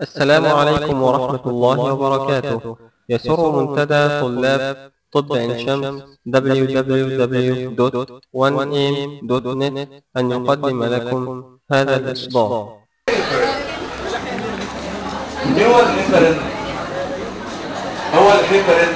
السلام عليكم ورحمة الله وبركاته يسر منتدى طلاب طب عين شمس www.1am.net أن يقدم لكم هذا الإصدار ايه هو الهيبرين هو الهيبرين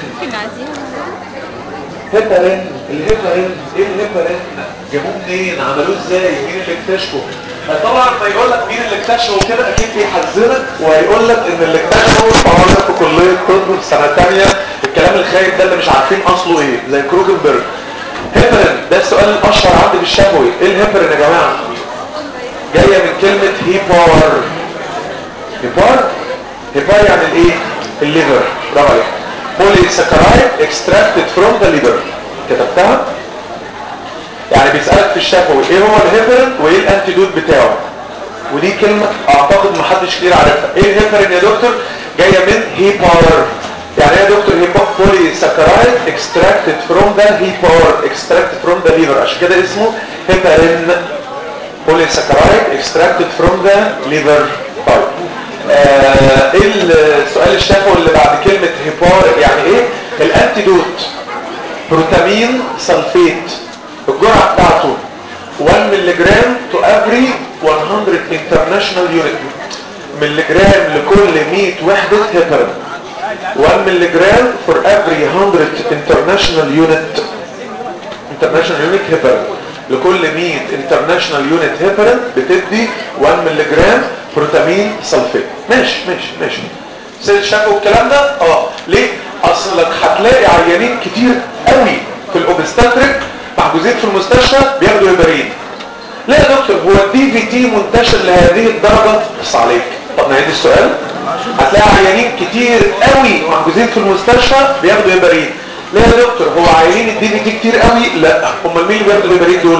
هيبرين الهيبرين ايه الهيبرين جابوه منين عملوه ازاي مين اللي اكتشفه طبعا ما يقول لك مين اللي اكتشفه كده اكيد بيحذرك وهيقول لك ان اللي اكتشفه طبعا في كليه طب في سنه ثانيه الكلام الخايب ده اللي مش عارفين اصله ايه زي كروجنبرج هيبرين ده السؤال الاشهر عندي بالشفوي ايه الهيبرين يا جماعه جايه من كلمه هيبار هيبار هيبار يعني الايه الليفر برافو عليك بولي ساكرايد اكستراكتد فروم ذا ليفر كتبتها يعني بيسالك في الشفوي ايه هو الهيبرين وايه الانتيدوت بتاعه ودي كلمه اعتقد محدش كتير عارفها ايه الهيبرين يا دكتور جايه من هيبار يعني ايه يا دكتور هيبار بولي ساكرايد اكستراكتد فروم ذا هيبار اكستراكتد فروم ذا ليفر عشان كده اسمه هيبرين بولي ساكرايد اكستراكتد فروم ذا ليفر طيب آه ايه السؤال الشفوي اللي بعد كلمة هيبار يعني ايه الانتيدوت بروتامين سلفيت الجرعة بتاعته 1 ملغرام تو افري 100 international unit ملغرام لكل 100 وحدة هيبرين 1 ملغرام for every 100 international unit international unit هيبرين لكل 100 international unit هيبرين بتدي 1 ملغرام بروتامين سلفيت ماشي ماشي ماشي سيل شافوا الكلام ده اه ليه اصلك هتلاقي عيانين كتير قوي في الاوبستاتريك محجوزين في المستشفى بياخدوا هيبرين لا يا دكتور هو الدي في تي منتشر لهذه الدرجه بص عليك طب نعيد السؤال هتلاقي عيانين كتير قوي محجوزين في المستشفى بياخدوا هيبرين لا يا دكتور هو عيانين الدي في تي كتير قوي لا امال مين اللي بياخدوا الهيبرين دول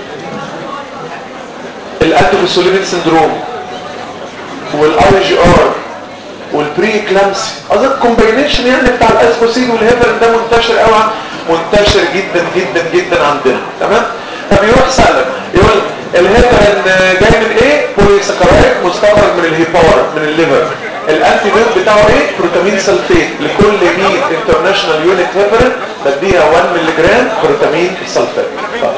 الالتوفيسوليمين سندروم والاي جي ار والبري كلامسي اظن الكومبينيشن يعني بتاع الاسبوسين والهيبرين ده منتشر قوي منتشر جدا جدا جدا عندنا تمام فبيروح سالك يقول الهيبرين جاي من ايه بوليساكرايد مستخرج من الهيبار من الليفر الانتي دوت بتاعه ايه بروتامين سلفيت لكل 100 انترناشونال يونت هيبرين بديها 1 ملغ بروتامين سلفيت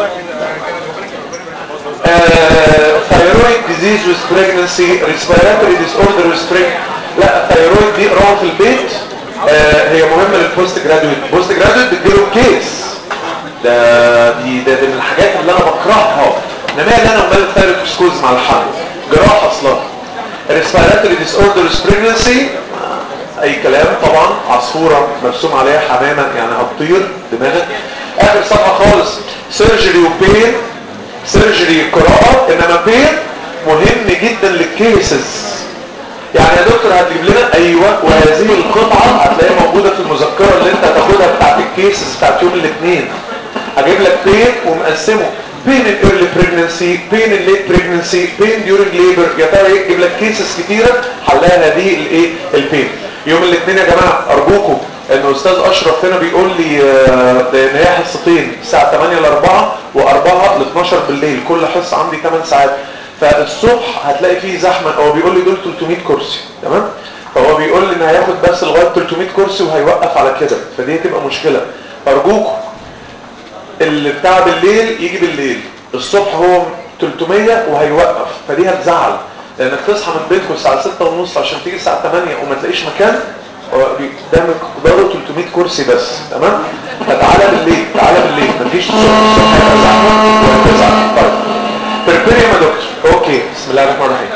ثايرويد ديزيز ويز بريجنسي ريسبيراتوري ديس اوردر ويز لا الثايرويد دي اقراها في البيت آه هي مهمه للبوست جرادويت البوست جرادويت بتجيله كيس ده دي ده, ده من الحاجات اللي انا بكرهها انما اللي انا ومال الثايرويد مع الحمل جراحه اصلا ريسبيراتوري ديس اوردر ويز بريجنسي اي كلام طبعا عصفوره مرسوم عليها حمامه يعني هتطير دماغك اخر صفحه خالص سيرجري وبين سيرجري قراءة انما بين مهم جدا للكيسز يعني يا دكتور هتجيب لنا ايوه وهذه القطعة هتلاقيها موجودة في المذكرة اللي انت هتاخدها بتاعت الكيسز بتاعت يوم الاثنين هجيب لك بين ومقسمه بين الايرلي بريجنسي بين الليت بريجنسي بين ديورنج ليبر يا ترى ايه يجيب لك كيسز كتيرة حلها هذه الايه البين يوم الاثنين يا جماعة ارجوكم ان استاذ اشرف هنا بيقول لي ان هي حصتين الساعه 8 ل 4 و4 ل 12 بالليل كل حصه عندي 8 ساعات فالصبح هتلاقي فيه زحمه هو بيقول لي دول 300 كرسي تمام فهو بيقول لي ان هياخد بس لغايه 300 كرسي وهيوقف على كده فدي هتبقى مشكله ارجوكم اللي بتاع بالليل يجي بالليل الصبح هو 300 وهيوقف فدي هتزعل لانك تصحى من بيتكم الساعه 6 ونص عشان تيجي الساعه 8 وما تلاقيش مكان ده مقداره 300 كرسي بس تمام فتعالى بالليل تعالى بالليل مفيش الصبح هيبقى زحمه وهتزعل طيب بريبيريوم يا دكتور اوكي بسم الله الرحمن الرحيم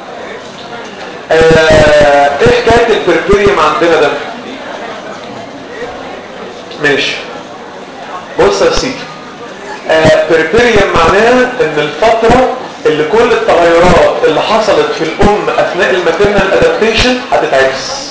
آه ايه حكايه البريبيريوم عندنا ده ماشي بص يا سيدي آه بريبيريوم معناها ان الفتره اللي كل التغيرات اللي حصلت في الام اثناء الماتيرنال ادابتيشن هتتعكس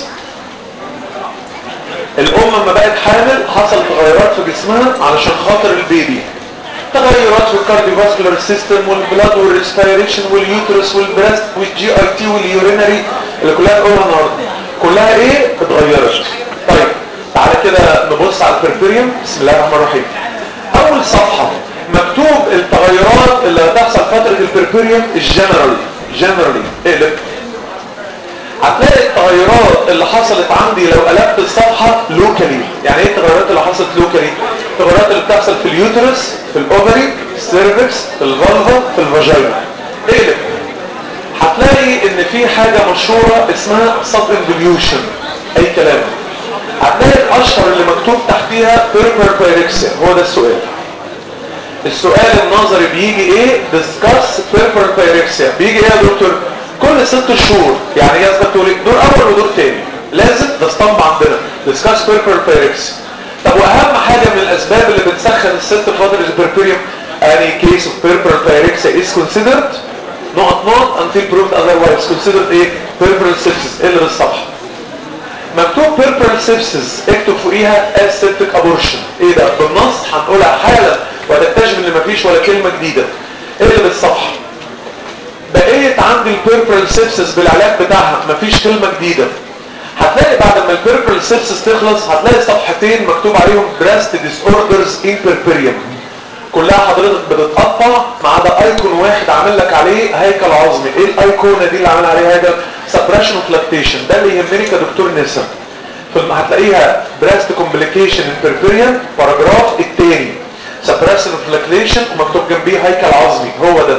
الام لما بقت حامل حصل تغيرات في جسمها علشان خاطر البيبي تغيرات في الكارديوفاسكولار سيستم والبلاد والريسبيريشن واليوترس والبريست والجي اي تي واليورينري اللي كلها نقولها النهارده كلها ايه اتغيرت طيب تعالى كده نبص على البربريوم بسم الله الرحمن الرحيم اول صفحه مكتوب التغيرات اللي هتحصل فتره البربريوم الجنرال جنرالي اقلب هتلاقي التغيرات اللي حصلت عندي لو قلبت الصفحة لوكالي يعني ايه التغيرات اللي حصلت لوكالي التغيرات اللي بتحصل في اليوترس في الاوفري في السيرفكس في الفالفا في الفاجينا اقلب هتلاقي ان في حاجة مشهورة اسمها سب انفوليوشن اي كلام هتلاقي الاشهر اللي مكتوب تحتيها بيربر بايركسيا هو ده السؤال السؤال النظري بيجي ايه ديسكاس بيربر بايركسيا بيجي ايه يا دكتور كل ست شهور يعني جاز تقول ايه دور اول ودور تاني لازم ده اسطمب عندنا ديسكاس بيربر بايركسيا طب واهم حاجة من الاسباب اللي بتسخن الست في فترة البربريوم any case of purple pyrexia is considered not not until proved otherwise considered ايه purple sepsis اللي بالصفحة مكتوب purple sepsis اكتب فوقيها aseptic abortion ايه ده بالنص هنقولها حالا وهتكتشف ان مفيش ولا كلمة جديدة ايه اللي بالصفحة بقيت عندي البيربرال سيبسس بالعلاج بتاعها مفيش كلمة جديدة هتلاقي بعد ما البيربرال سيبسس تخلص هتلاقي صفحتين مكتوب عليهم بريست ديسوردرز ان بيربريوم كلها حضرتك بتتقطع ما عدا ايكون واحد عامل لك عليه هيكل عظمي ايه الايقونه دي اللي عامل عليها هيكل سبريشن اوف لاكتيشن ده اللي يهمني كدكتور نسا هتلاقيها بريست كومبليكيشن ان بيربريوم باراجراف الثاني سبريشن اوف لاكتيشن ومكتوب جنبيه هيكل عظمي هو ده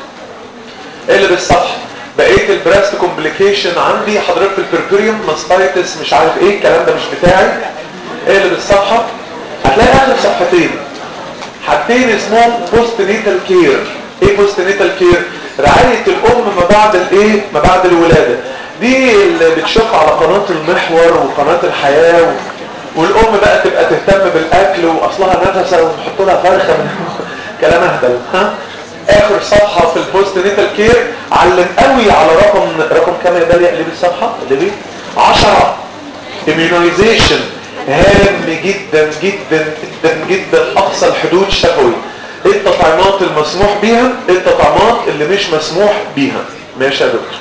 ايه اللي بالصفحه بقيه البريست كومبليكيشن عندي حضرتك في البربريوم ماستايتس مش عارف ايه الكلام ده مش بتاعي ايه اللي بالصفحه هتلاقي اخر صفحتين حاجتين اسمهم بوست نيتال كير ايه بوست نيتال كير رعايه الام ما بعد الايه ما بعد الولاده دي اللي بتشوف على قناه المحور وقناه الحياه و... والام بقى تبقى تهتم بالاكل واصلها نفسها ونحط لها فرخه من كلام اهبل ها اخر صفحة في البوست نيتال كير علم قوي على رقم رقم كام يا بالي اقلبي الصفحة اقلبي 10 immunization هام جدا جدا جدا جدا اقصى الحدود شفوي ايه التطعيمات المسموح بيها ايه التطعيمات اللي مش مسموح بيها ماشي يا دكتور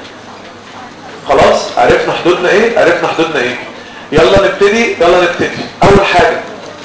خلاص عرفنا حدودنا ايه عرفنا حدودنا ايه يلا نبتدي يلا نبتدي اول حاجة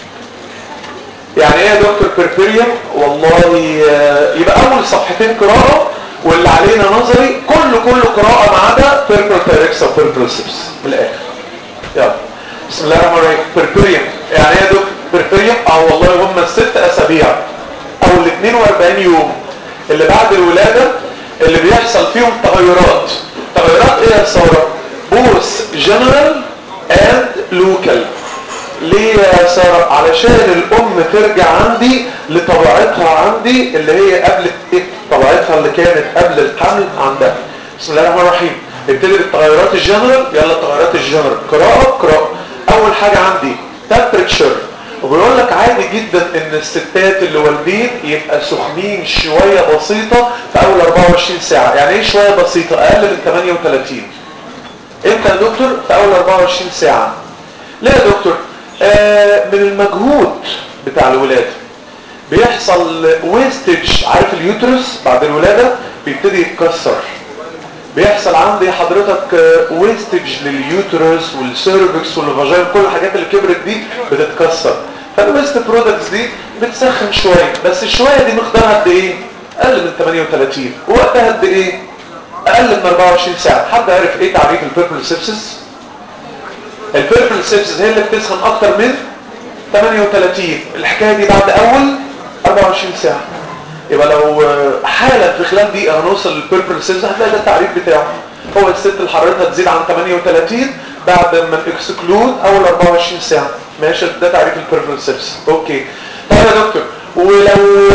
يعني ايه يا دكتور بيربيريوم والله يبقى اول صفحتين قراءة واللي علينا نظري كله كله قراءة ما عدا بيربر بيركس او بيربر سيبس من الاخر يلا بسم الله الرحمن الرحيم بيربيريوم يعني ايه يا دكتور بيربيريوم اه والله هم الست اسابيع او ال 42 يوم اللي بعد الولادة اللي بيحصل فيهم تغيرات تغيرات ايه يا سارة بوث جنرال اند لوكال ليه يا سارة علشان الام ترجع عندي لطبيعتها عندي اللي هي قبل ايه طبيعتها اللي كانت قبل الحمل عندها بسم الله الرحمن الرحيم نبتدي بالتغيرات الجنرال يلا التغيرات الجنرال قراءة قراءة اول حاجة عندي temperature وبيقول لك عادي جدا ان الستات اللي والدين يبقى سخنين شوية بسيطة في اول 24 ساعة يعني ايه شوية بسيطة اقل من 38 امتى يا دكتور في اول 24 ساعة ليه يا دكتور آه من المجهود بتاع الولادة بيحصل ويستج عارف اليوترس بعد الولادة بيبتدي يتكسر بيحصل عندي حضرتك ويستج لليوترس والسيرفكس والفاجين كل الحاجات اللي كبرت دي بتتكسر فالويست برودكتس دي بتسخن شوية بس الشوية دي مقدارها قد ايه اقل من 38 ووقتها قد ايه اقل من 24 ساعة حد عارف ايه تعريف البيربل سيبسس البيربل سيبسس هي اللي بتسخن اكتر من 38 الحكاية دي بعد اول 24 ساعة يبقى لو حالا في خلال دقيقة هنوصل للبيربل سيبسس هتلاقي ده التعريف بتاعه هو الست اللي حرارتها تزيد عن 38 بعد ما اكسكلود اول 24 ساعة ماشي ده تعريف البيربل سيبسس اوكي طيب يا دكتور ولو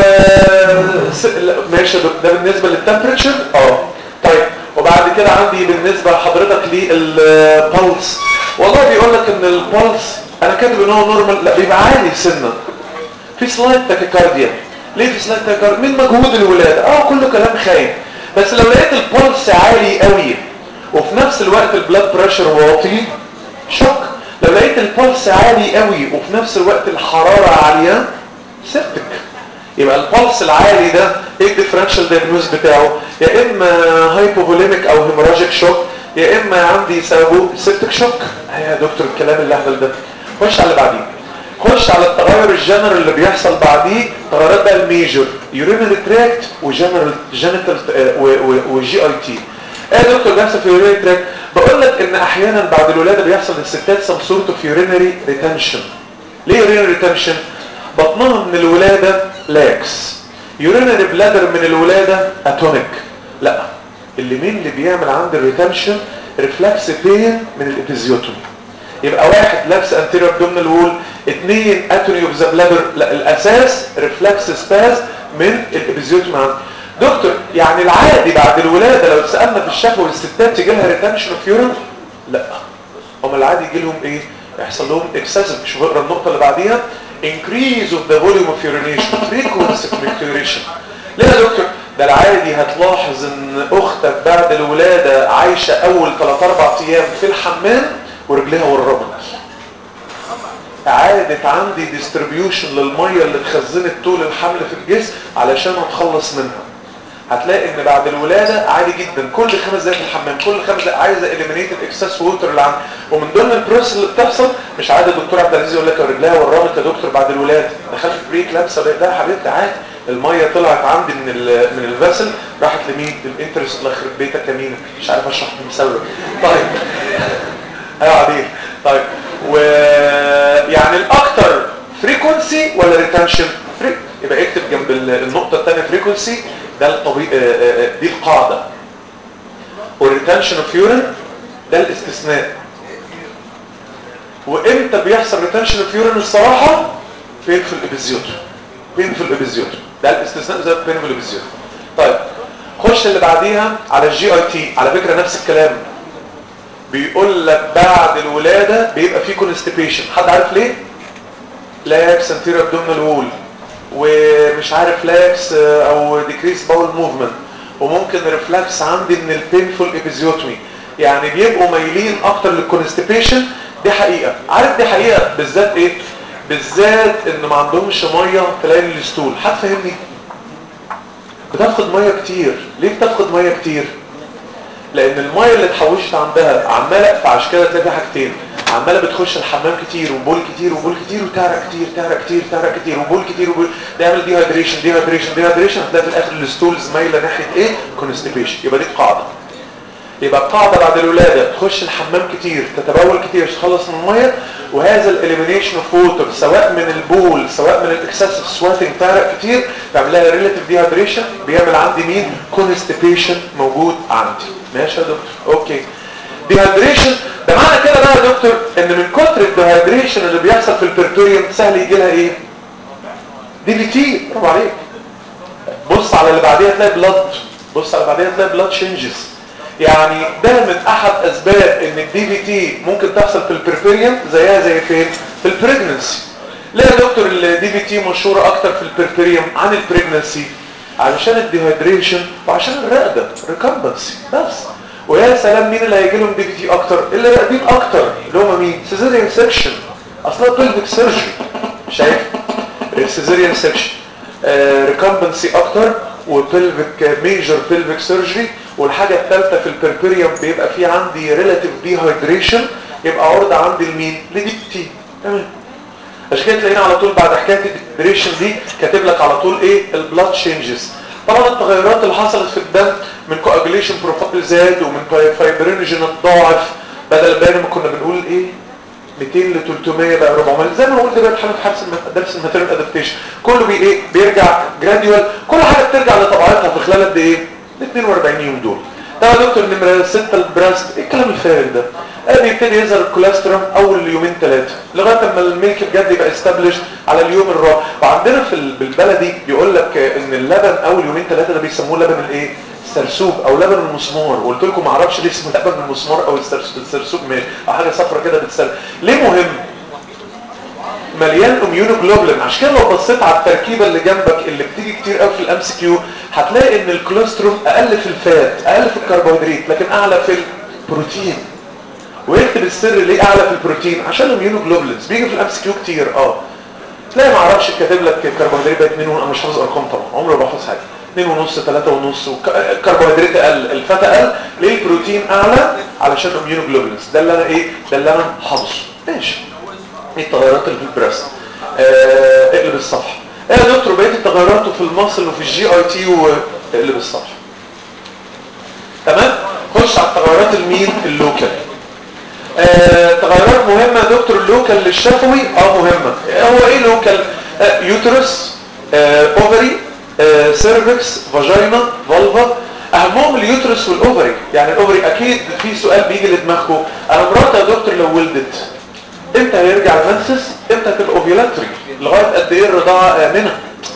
ماشي ده بالنسبة للتمبريتشر اه طيب وبعد كده عندي بالنسبة لحضرتك للبلس والله بيقول لك ان البلس انا كاتب ان هو نورمال لا بيبقى عالي سنة في سلايد تاكيكارديا ليه في سلايد تاكيكارديا من مجهود الولادة اه كله كلام خايف بس لو لقيت البلس عالي قوي وفي نفس الوقت البلاد بريشر واطي شك لو لقيت البلس عالي قوي وفي نفس الوقت الحرارة عالية سبتك يبقى البلس العالي ده ايه الديفرنشال دايجنوز بتاعه يا اما هايبوفوليميك او هيموراجيك شوك يا اما عندي سببه سيبتك شوك يا دكتور الكلام اللهبل ده خش على اللي بعديه خش على التغير الجنرال اللي بيحصل بعديه تغيرات بقى الميجور يورينري تراكت وجنرال جينيتال وجي اي تي ايه يا دكتور بيحصل في اليورينري تراكت بقول لك لك ان احيانا بعد الولاده بيحصل للستات سم سورت اوف يورينري ريتنشن ليه يورينري ريتنشن بطنها من الولاده لاكس يورينري بلادر من الولاده اتونيك لا اللي مين اللي بيعمل عند الريتنشن ريفلكس بين من الابيزيوتومي يبقى واحد لابس انتيريور ابدومينال وول اثنين اتوني اوف ذا بلادر لا الاساس ريفلكس سباز من الابيزيوتومي عندي دكتور يعني العادي بعد الولاده لو سالنا في الشفوي الستات يجي لها ريتنشن اوف يورين لا هم العادي يجي لهم ايه يحصل لهم اكسسيف شوف اقرا النقطه اللي بعديها increase of the volume of urination frequency of micturition ليه يا دكتور ده العادي هتلاحظ ان اختك بعد الولاده عايشه اول 3 4 ايام في الحمام ورجليها ورمت عادت عندي ديستريبيوشن للميه اللي اتخزنت طول الحمل في الجسم علشان اتخلص منها هتلاقي ان بعد الولاده عادي جدا كل خمس دقايق في الحمام كل خمس دقايق عايزه اليمينيت الاكسس ووتر اللي عندي ومن ضمن البروسس اللي بتحصل مش عادي الدكتور عبد العزيز يقول لك رجلها ورمت يا دكتور بعد الولاده دخلت بريك لابسه لا يا حبيبتي عادي الميه طلعت عندي من ال من الفاسل راحت لمين للانترست الله يخرب بيتك يمينك مش عارف اشرح المساوي طيب ايوه عديل طيب ويعني الاكتر فريكونسي ولا ريتنشن فريك يبقى اكتب جنب النقطه الثانيه فريكونسي ده الطبيعي دي القاعده والريتنشن اوف يورين ده الاستثناء وامتى بيحصل ريتنشن اوف يورين الصراحه فين في الابيزيوتر فين في الابيزيوتر ده الاستثناء زي فين في الابيزيوتر طيب خش اللي بعديها على الجي اي تي على فكره نفس الكلام بيقول لك بعد الولاده بيبقى في كونستيبيشن حد عارف ليه لاكس انتيريور ابدومينال وول ومش عارف لاكس او ديكريس باول موفمنت وممكن ريفلكس عندي من البينفول ابيزيوتومي يعني بيبقوا مايلين اكتر للكونستيبيشن دي حقيقه عارف دي حقيقه بالذات ايه بالذات ان ما عندهمش ميه تلاقي الستول حد فاهمني بتاخد ميه كتير ليه بتاخد ميه كتير لان الميه اللي اتحوشت عندها عماله فعشان كده تلاقي حاجتين عماله بتخش الحمام كتير وبول كتير وبول كتير وتعرق كتير تعرق كتير تعرق كتير وبول كتير وبول ده يعمل دي هايدريشن دي هايدريشن دي هايدريشن هتلاقي في الاخر الستولز مايله ناحيه ايه كونستيبيشن يبقى دي القاعده يبقى القاعده بعد الولاده تخش الحمام كتير تتبول كتير تخلص من الميه وهذا الاليمينيشن اوف ووتر سواء من البول سواء من الاكسسيف سواتنج تعرق كتير تعمل لها ريلاتيف ديهايدريشن بيعمل عندي مين كونستيبيشن موجود عندي ماشي يا دكتور اوكي ديهايدريشن ده معنى كده بقى يا دكتور ان من كتر الديهايدريشن اللي بيحصل في البرتوريوم سهل يجي لها ايه دي بي تي برافو عليك بص على اللي بعديها تلاقي بلاد بص على اللي بعديها تلاقي بلاد تشينجز يعني ده من احد اسباب ان الدي في تي ممكن تحصل في البربريوم زيها زي فين في البريجننسي ليه يا دكتور الدي في تي مشهوره اكتر في البربريوم عن البريجننسي علشان الديهايدريشن وعشان الرقده ريكامبنسي بس ويا سلام مين اللي هيجي لهم دي في تي اكتر اللي راقدين اكتر اللي هم مين سيزيريان سكشن اصلا بيلفيك سيرجري شايف سيزيريان سكشن ريكامبنسي اكتر وبيلفيك ميجر بيلفيك سيرجري والحاجة الثالثة في البربريوم بيبقى في عندي ريلاتيف ديهايدريشن يبقى عرضة عندي لمين لدي تي تمام عشان كده تلاقينا على طول بعد حكايه الديهايدريشن دي كاتب لك على طول ايه البلاد تشينجز طبعا التغيرات اللي حصلت في الدم من كواجوليشن بروفايل زاد ومن فايبرينجين اتضاعف بدل بين ما كنا بنقول ايه 200 ل 300 بقى 400 زي ما قلت بقى في حبس درس الماتيريال ادابتيشن كله بي ايه بيرجع جراديوال كل حاجه بترجع لطبيعتها في خلال قد ايه 42 يوم دول طبعا يا دكتور نمره 6 البراست ايه الكلام الفارغ ده آه بيبتدي يظهر الكوليسترول اول يومين ثلاثه لغايه اما الميلك بجد يبقى استابليش على اليوم الرابع وعندنا في بالبلدي يقول لك ان اللبن اول يومين ثلاثه ده بيسموه لبن الايه السرسوب او لبن المسمار وقلت لكم ما اعرفش ليه اسمه لبن المسمار او السرسوب ماشي او حاجه صفرا كده بتسل ليه مهم مليان اميونوجلوبولين عشان كده لو بصيت على التركيبه اللي جنبك اللي بتيجي كتير قوي في الام سي كيو هتلاقي ان الكوليسترول اقل في الفات اقل في الكربوهيدرات لكن اعلى في البروتين ويكتب السر ليه اعلى في البروتين عشان الاميونوجلوبولينز بيجي في الام سي كيو كتير اه تلاقي ما اعرفش كاتب لك الكربوهيدرات بقت 2 انا مش حافظ ارقام طبعا عمري ما بحفظ حاجه 2 ونص 3 ونص الكربوهيدرات اقل الفات اقل ليه البروتين اعلى علشان الاميونوجلوبولينز ده اللي انا ايه ده اللي انا حافظه ماشي ايه التغيرات اللي في البريست آه اقلب الصفحه ايه يا دكتور بقيه التغيرات وفي المصل وفي الجي اي تي واقلب الصفحه تمام خش على التغيرات المين اللوكال آه تغيرات مهمه يا دكتور اللوكال للشفوي اه مهمه هو ايه لوكال آه يوترس آه اوفري آه سيرفكس فاجينا فالفا اهمهم اليوترس والاوفري يعني الاوفري اكيد في سؤال بيجي لدماغكم انا مراتي يا دكتور لو ولدت امتى هيرجع المنسس امتى هتبقى اوفيلاتري لغايه قد ايه الرضاعه امنه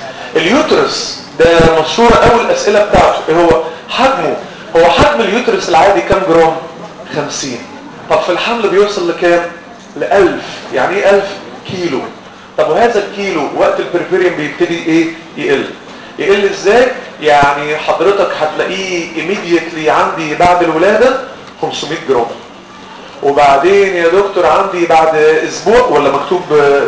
اليوترس ده مشهور قوي الاسئله بتاعته ايه هو حجمه هو حجم اليوترس العادي كام جرام 50 طب في الحمل بيوصل لكام ل 1000 يعني ايه 1000 كيلو طب وهذا الكيلو وقت البريفيريم بيبتدي ايه يقل يقل ازاي يعني حضرتك هتلاقيه immediately عندي بعد الولاده 500 جرام وبعدين يا دكتور عندي بعد اسبوع ولا مكتوب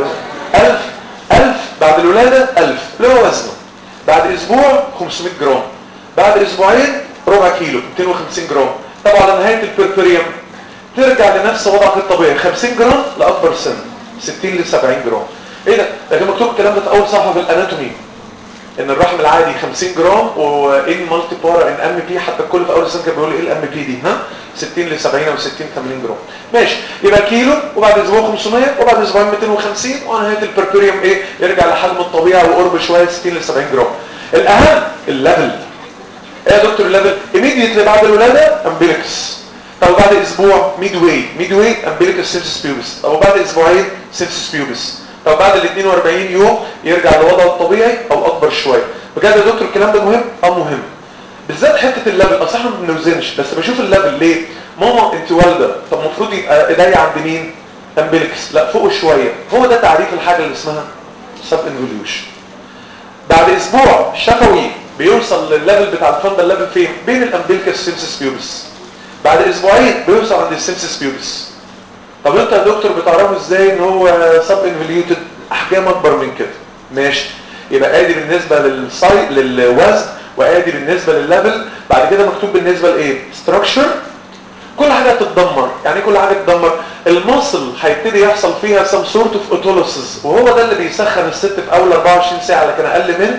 1000 1000 بعد الولاده 1000 اللي هو وزنه بعد اسبوع 500 جرام بعد اسبوعين ربع كيلو 250 جرام طبعا على نهايه البربريوم ترجع لنفس وضعك الطبيعي 50 جرام لاكبر سن 60 ل 70 جرام ايه ده ده كان مكتوب الكلام ده في اول صفحه في الاناتومي ان الرحم العادي 50 جرام وان مالتي بارا ان ام بي حتى الكل في اول سنه كان بيقول ايه الام بي دي ها 60 ل 70 او 60 80 جرام ماشي يبقى كيلو وبعد اسبوع 500 وبعد اسبوعين 250 ونهايه البربريوم ايه يرجع لحجم الطبيعي وقرب شويه 60 ل 70 جرام الاهم الليفل ايه يا دكتور الليفل ايميديتلي بعد الولاده امبليكس طب بعد اسبوع ميد واي ميد واي امبليكس سيبسس بيوبس طب بعد اسبوعين سيبسس بيوبس طب بعد ال 42 يوم يرجع لوضعه الطبيعي او اكبر شويه بجد يا دكتور الكلام ده مهم اه مهم بالذات حته الليفل اصل احنا ما بنوزنش بس بشوف الليفل ليه ماما انت والده طب المفروض يبقى ايديا عند مين امبليكس لا فوق شويه هو ده تعريف الحاجه اللي اسمها سب انفوليوشن بعد اسبوع شفوي بيوصل للليفل بتاع الفندل ليفل فين بين الامبليكس سيمسس بيوبس بعد اسبوعين بيوصل عند السيمسس بيوبس طب انت يا دكتور بتعرفه ازاي ان هو سب انفوليوتد احجام اكبر من كده ماشي يبقى ادي بالنسبه للساي للوزن وادي بالنسبه للليفل بعد كده مكتوب بالنسبه لايه ستراكشر كل حاجه هتتدمر يعني كل حاجه تتدمر المصل هيبتدي يحصل فيها سم سورت اوف اوتوليسيس وهو ده اللي بيسخن الست في اول 24 ساعه لكن اقل من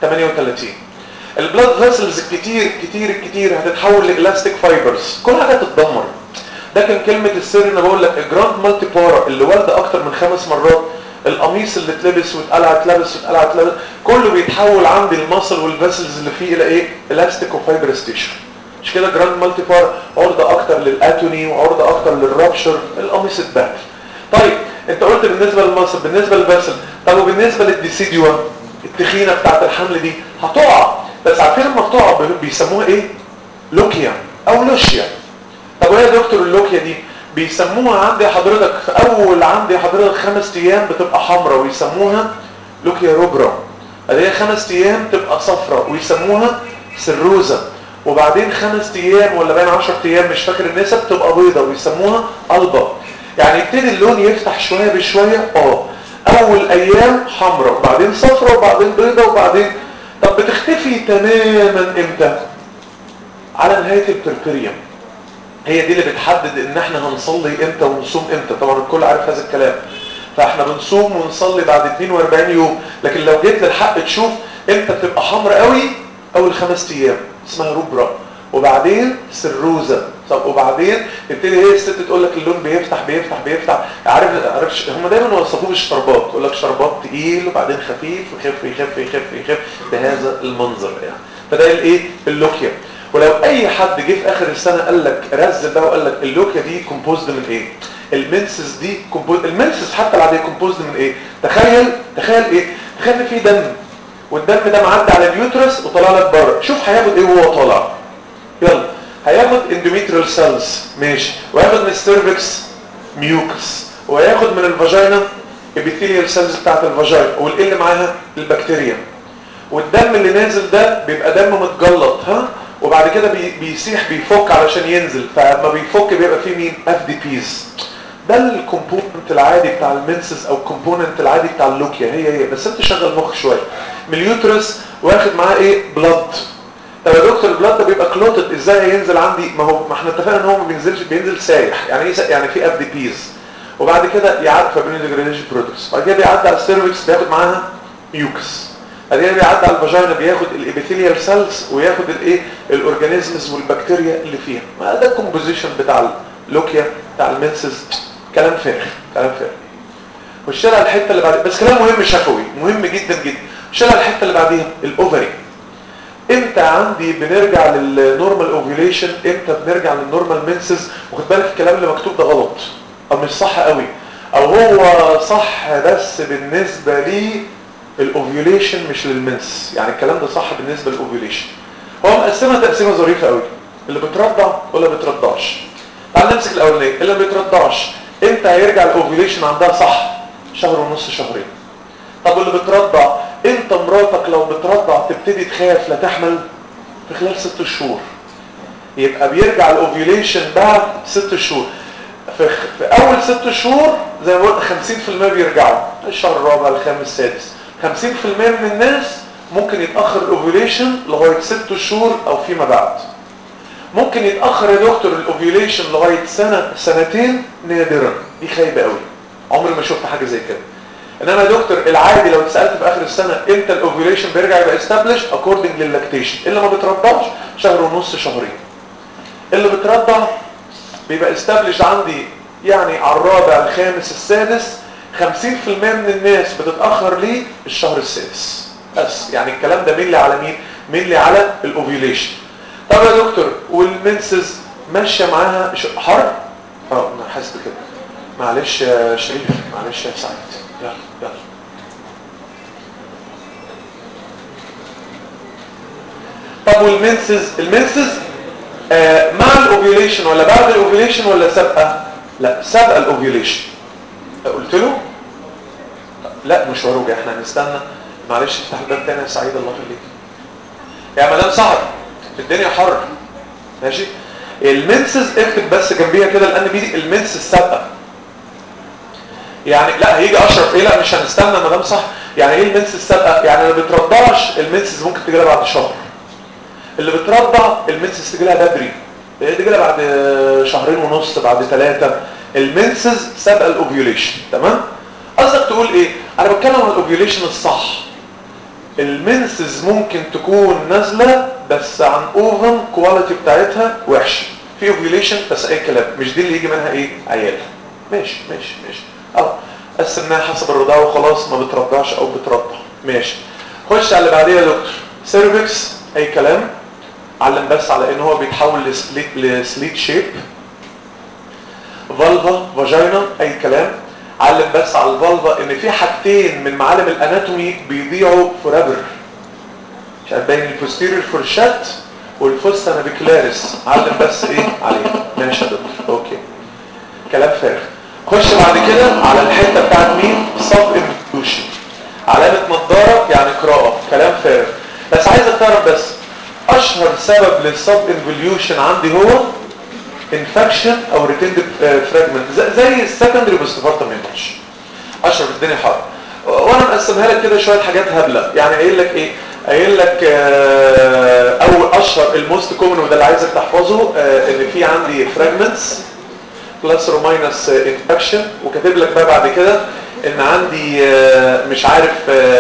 38 البلاد فيسلز الكتير كتير الكتير هتتحول لالاستيك فايبرز كل حاجه تتدمر ده كان كلمه السر ان بقول لك الجراند مالتي بارا اللي والده اكتر من خمس مرات القميص اللي اتلبس واتقلع اتلبس واتقلع اتلبس كله بيتحول عندي المصل والفيسلز اللي فيه الى ايه الاستيك وفايبر ستيشن مش كده جراند مالتي بار عرضه اكتر للاتوني وعرضه اكتر للرابشر القميص اتبهدل طيب انت قلت بالنسبه للمصل بالنسبه للفيسل طب وبالنسبه للديسيديوا التخينه بتاعت الحمل دي هتقع بس عارفين لما بتقع بيسموها ايه لوكيا او لوشيا طب وايه يا دكتور اللوكيا دي بيسموها عندي حضرتك في اول عندي حضرتك خمس ايام بتبقى حمراء ويسموها لوكيا روبرا اللي هي خمس ايام تبقى صفراء ويسموها سروزا وبعدين خمس ايام ولا بين 10 ايام مش فاكر النسب تبقى بيضة ويسموها البا يعني يبتدي اللون يفتح شوية بشوية اه اول ايام حمراء وبعدين صفراء وبعدين بيضة وبعدين طب بتختفي تماما امتى على نهاية البربريوم هي دي اللي بتحدد ان احنا هنصلي امتى ونصوم امتى طبعا الكل عارف هذا الكلام فاحنا بنصوم ونصلي بعد 42 يوم لكن لو جيت للحق تشوف امتى بتبقى حمرا قوي اول خمس ايام اسمها روبرا وبعدين سروزة طب وبعدين تبتدي هي الست تقول لك اللون بيفتح بيفتح بيفتح عارف عارف هم دايما وصفوه بالشربات يقول لك شربات تقيل وبعدين خفيف ويخف يخف يخف يخف بهذا المنظر يعني فده الايه اللوكيا ولو اي حد جه في اخر السنه قال لك رزل بقى وقال لك اللوكيا دي كومبوزد من ايه المنسس دي كومبوز المنسس حتى العاديه كومبوزد من ايه تخيل تخيل ايه تخيل ان في دم والدم ده معدي على اليوترس وطلع لك بره شوف هياخد ايه وهو طالع يلا هياخد اندوميتريال سيلز ماشي وهياخد من السيرفكس ميوكس وهياخد من الفاجينا ابيثيليال سيلز بتاعت الفاجينا والايه اللي معاها البكتيريا والدم اللي نازل ده بيبقى دم متجلط ها وبعد كده بي بيسيح بيفك علشان ينزل فلما بيفك بيبقى فيه مين اف دي بيز ده الكومبوننت العادي بتاع المنسز او الكومبوننت العادي بتاع اللوكيا هي هي بس انت شغل مخ شويه من اليوترس واخد معاه ايه بلاد طب يا دكتور البلاد ده بيبقى كلوتد ازاي هينزل عندي ما هو ما احنا اتفقنا ان هو ما بينزلش بينزل سايح يعني ايه يعني في اف دي بيز وبعد كده يعدي فابرين ديجريديشن برودكتس بعد كده بيعدي على السيرفكس بياخد معاها ميوكس بعد كده بيعدي على الفاجينا بياخد الابيثيليال سيلز وياخد الايه الاورجانيزمز والبكتيريا اللي فيها ما ده الكومبوزيشن بتاع لوكيا بتاع المنسز كلام فارغ كلام فارغ خش لها الحته اللي بعد بس كلام مهم شفوي مهم جدا جدا خش لها الحته اللي بعديها الاوفري امتى عندي بنرجع للنورمال اوفيوليشن امتى بنرجع للنورمال منسز وخد بالك الكلام اللي مكتوب ده غلط او مش صح قوي او هو صح بس بالنسبه لي الاوفيوليشن مش للمنس يعني الكلام ده صح بالنسبه للاوفيوليشن هو مقسمها تقسيمه ظريفه قوي اللي بترضع ولا بترضعش تعال نمسك الاولانيه اللي ما بترضعش امتى هيرجع الاوفيوليشن عندها صح شهر ونص شهرين طب واللي بترضع انت مراتك لو بترضع تبتدي تخاف لا تحمل في خلال ست شهور يبقى بيرجع الاوفيوليشن بعد ست شهور في, في اول ست شهور زي ما قلت 50% بيرجعوا الشهر الرابع الخامس السادس 50% من الناس ممكن يتاخر الاوفيوليشن لغايه ست شهور او فيما بعد ممكن يتاخر يا دكتور الاوفيوليشن لغايه سنه سنتين نادرا دي خايبه قوي عمري ما شفت حاجه زي كده انما يا دكتور العادي لو اتسالت في اخر السنه امتى الاوفيوليشن بيرجع يبقى استابلش اكوردنج للاكتيشن اللي ما بترضعش شهر ونص شهرين اللي بترضع بيبقى استابلش عندي يعني على الرابع الخامس السادس 50% من الناس بتتاخر ليه الشهر السادس بس يعني الكلام ده مين على مين مين على الاوفيوليشن طب يا دكتور والمنسز ماشيه معاها حر اه انا حاسس بكده معلش يا شريف معلش يا سعيد يلا يلا طب والمنسز المنسز آه مع الاوفيوليشن ولا بعد الاوفيوليشن ولا سابقه لا سابقه الاوفيوليشن قلت له لا مش وروجه احنا هنستنى معلش افتح الباب تاني يا سعيد الله يخليك يا مدام صاحب الدنيا حر ماشي المنسز اكتب بس جنبيها كده لان بيجي المنسز سابقه يعني لا هيجي اشرف ايه لا مش هنستنى ما دام صح يعني ايه المنسز سابقه يعني اللي بترضعش المنسز ممكن تجي لها بعد شهر اللي بترضع المنسز تجي لها بدري تجي لها بعد شهرين ونص بعد ثلاثه المنسز سابقه الاوفيوليشن تمام قصدك تقول ايه انا بتكلم عن الاوفيوليشن الصح المنسز ممكن تكون نازله بس عن اوفن كواليتي بتاعتها وحشه في اوفيوليشن بس اي كلام مش دي اللي يجي منها ايه عيال ماشي ماشي ماشي اه قسمناها حسب الرضاعه وخلاص ما بترضعش او بترضع ماشي خش على اللي بعديها يا دكتور سيرفكس اي كلام علم بس على ان هو بيتحول لسليت لسليت شيب فالفا فاجينا اي كلام علم بس على الفالفا ان في حاجتين من معالم الاناتومي بيضيعوا فوريفر مش عارف باين البوستيريور فورشات والفوستا نافيكولاريس علم بس ايه عليه ماشي يا دكتور اوكي كلام فارغ خش بعد كده على الحته بتاعت مين سب انفلوشن علامه نظاره يعني قراءه كلام فارغ بس عايزك تعرف بس اشهر سبب للسب انفليوشن عندي هو انفكشن او ريتيند فراجمنت زي السكندري بوستفارتم هيمورج اشهر الدنيا حر وانا مقسمها لك كده شويه حاجات هبله يعني قايل لك ايه قايل لك اول اشهر الموست كومن وده اللي عايزك تحفظه ان في عندي فراجمنتس بلس اور ماينس انفكشن وكاتب لك بقى بعد كده ان عندي مش عارف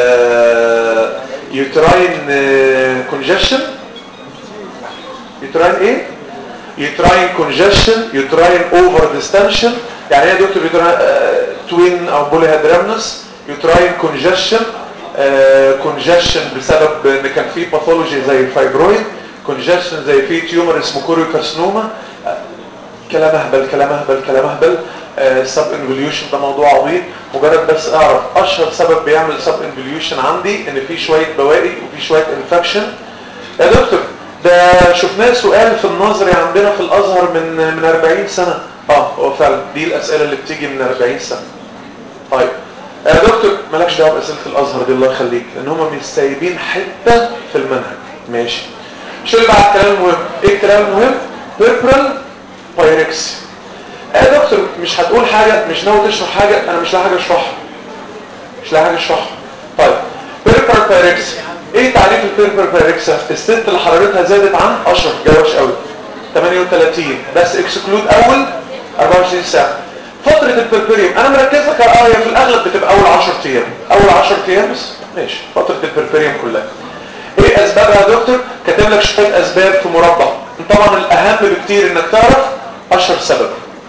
يوتراين كونجشن يوتراين ايه يوتراين كونجشن يوتراين اوفر ديستنشن يعني ايه يا دكتور يوتراين توين او بولي هادرامنس يوتراين كونجشن كونجشن بسبب ان كان في باثولوجي زي الفايبرويد كونجشن زي في تيومر اسمه كوريو كارسنوما كلام اهبل كلام اهبل كلام اهبل السب انفوليوشن ده موضوع عبيط مجرد بس اعرف اشهر سبب بيعمل سب انفوليوشن عندي ان في شويه بواقي وفي شويه انفكشن يا دكتور ده شفناه سؤال في النظري عندنا في الازهر من من 40 سنه اه هو فعلا دي الاسئله اللي بتيجي من 40 سنه طيب يا دكتور مالكش دعوه باسئله الازهر دي الله يخليك لان هم مش سايبين حته في المنهج ماشي شو اللي بعد الكلام المهم ايه الكلام المهم بيربرال بايركس يا دكتور مش هتقول حاجه مش ناوي تشرح حاجه انا مش لاقي حاجه اشرحها مش لاقي حاجه اشرحها طيب بيربرال بايركس ايه تعريف البيربر بايركسا الست اللي حرارتها زادت عن 10 جواش قوي 38 بس اكسكلود اول 24 ساعه فتره البربريوم انا مركز لك اه هي في الاغلب بتبقى اول 10 ايام اول 10 ايام بس ماشي فتره البربريوم كلها ايه اسبابها يا دكتور كاتب لك شويه اسباب في مربع طبعا الاهم بكتير انك تعرف اشهر سبب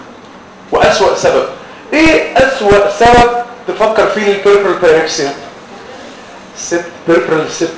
اسوأ سبب ايه اسوأ سبب تفكر فيه البيربرال بايركسيا سبت بيربرال سبت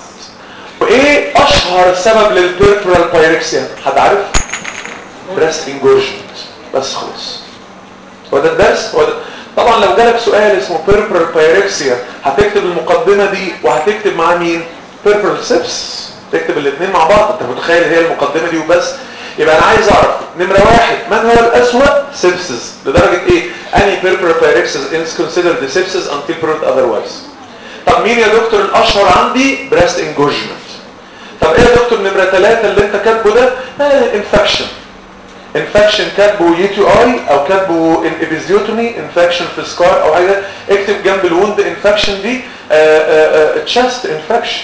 وايه اشهر سبب للبيربرال بايركسيا حد عارف بريست انجورجمنت بس خلاص هو ده الدرس هو ده طبعا لو جالك سؤال اسمه بيربرال بايركسيا هتكتب المقدمه دي وهتكتب معاه مين بيربرال سيبس تكتب الاثنين مع بعض انت متخيل هي المقدمه دي وبس يبقى انا عايز اعرف نمره واحد من هو الاسوأ سيبسز لدرجه ايه اني بيربرال بايركسيس is considered the sepsis until proved otherwise طب مين يا دكتور الاشهر عندي بريست انجورجمنت طب ايه يا دكتور نمره ثلاثة اللي انت كاتبه ده انفكشن انفكشن كاتبه يو تي اي او كاتبه ابيزيوتومي انفكشن في سكار او حاجه اكتب جنب الوند انفكشن دي تشست انفكشن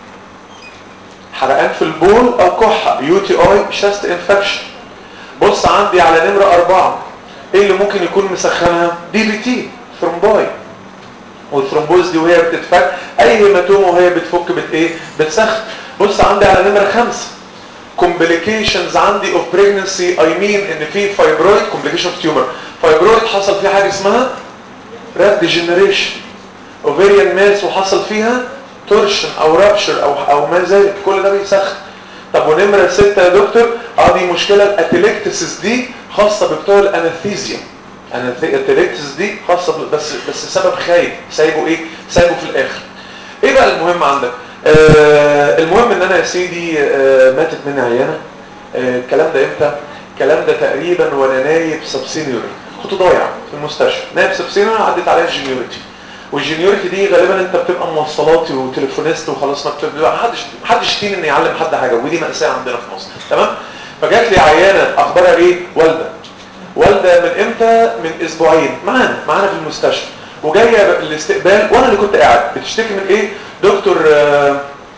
حرقان في البول او كحه يو تي اي شست انفكشن بص عندي على نمره أربعة ايه اللي ممكن يكون مسخنها دي بي تي ثرومباي والثرومبوز دي وهي بتتفك اي هيماتوما وهي بتفك بت ايه بتسخن بص عندي على نمره خمسة complications عندي of pregnancy I mean ان في فايبرويد complication of tumor فايبرويد حصل فيه حاجه اسمها rat degeneration ovarian mass وحصل فيها تورشن او رابشر او او ما ذلك كل ده بيسخن طب ونمره ستة يا دكتور اه دي مشكله الاتليكتسس دي خاصه بتوع الانستيزيا الاتليكتسس دي خاصه ب- بس بس سبب خايب سايبه ايه سايبه في الاخر ايه بقى المهم عندك آه المهم ان انا يا سيدي آه ماتت مني عيانه آه الكلام ده امتى الكلام ده تقريبا وانا نايب سبسينيور كنت ضايع في المستشفى نايب سبسينيور عدت عليا الجينيوريتي والجينيوريتي دي غالبا انت بتبقى موصلاتي وتليفونيست وخلاص ما بتبقى محدش محدش فينا ان يعلم حد حاجه ودي مأساة عندنا في مصر تمام فجات لي عيانه اخبارها ايه والده والده من امتى من اسبوعين معانا معانا في المستشفى وجايه الاستقبال وانا اللي كنت قاعد بتشتكي من ايه دكتور آه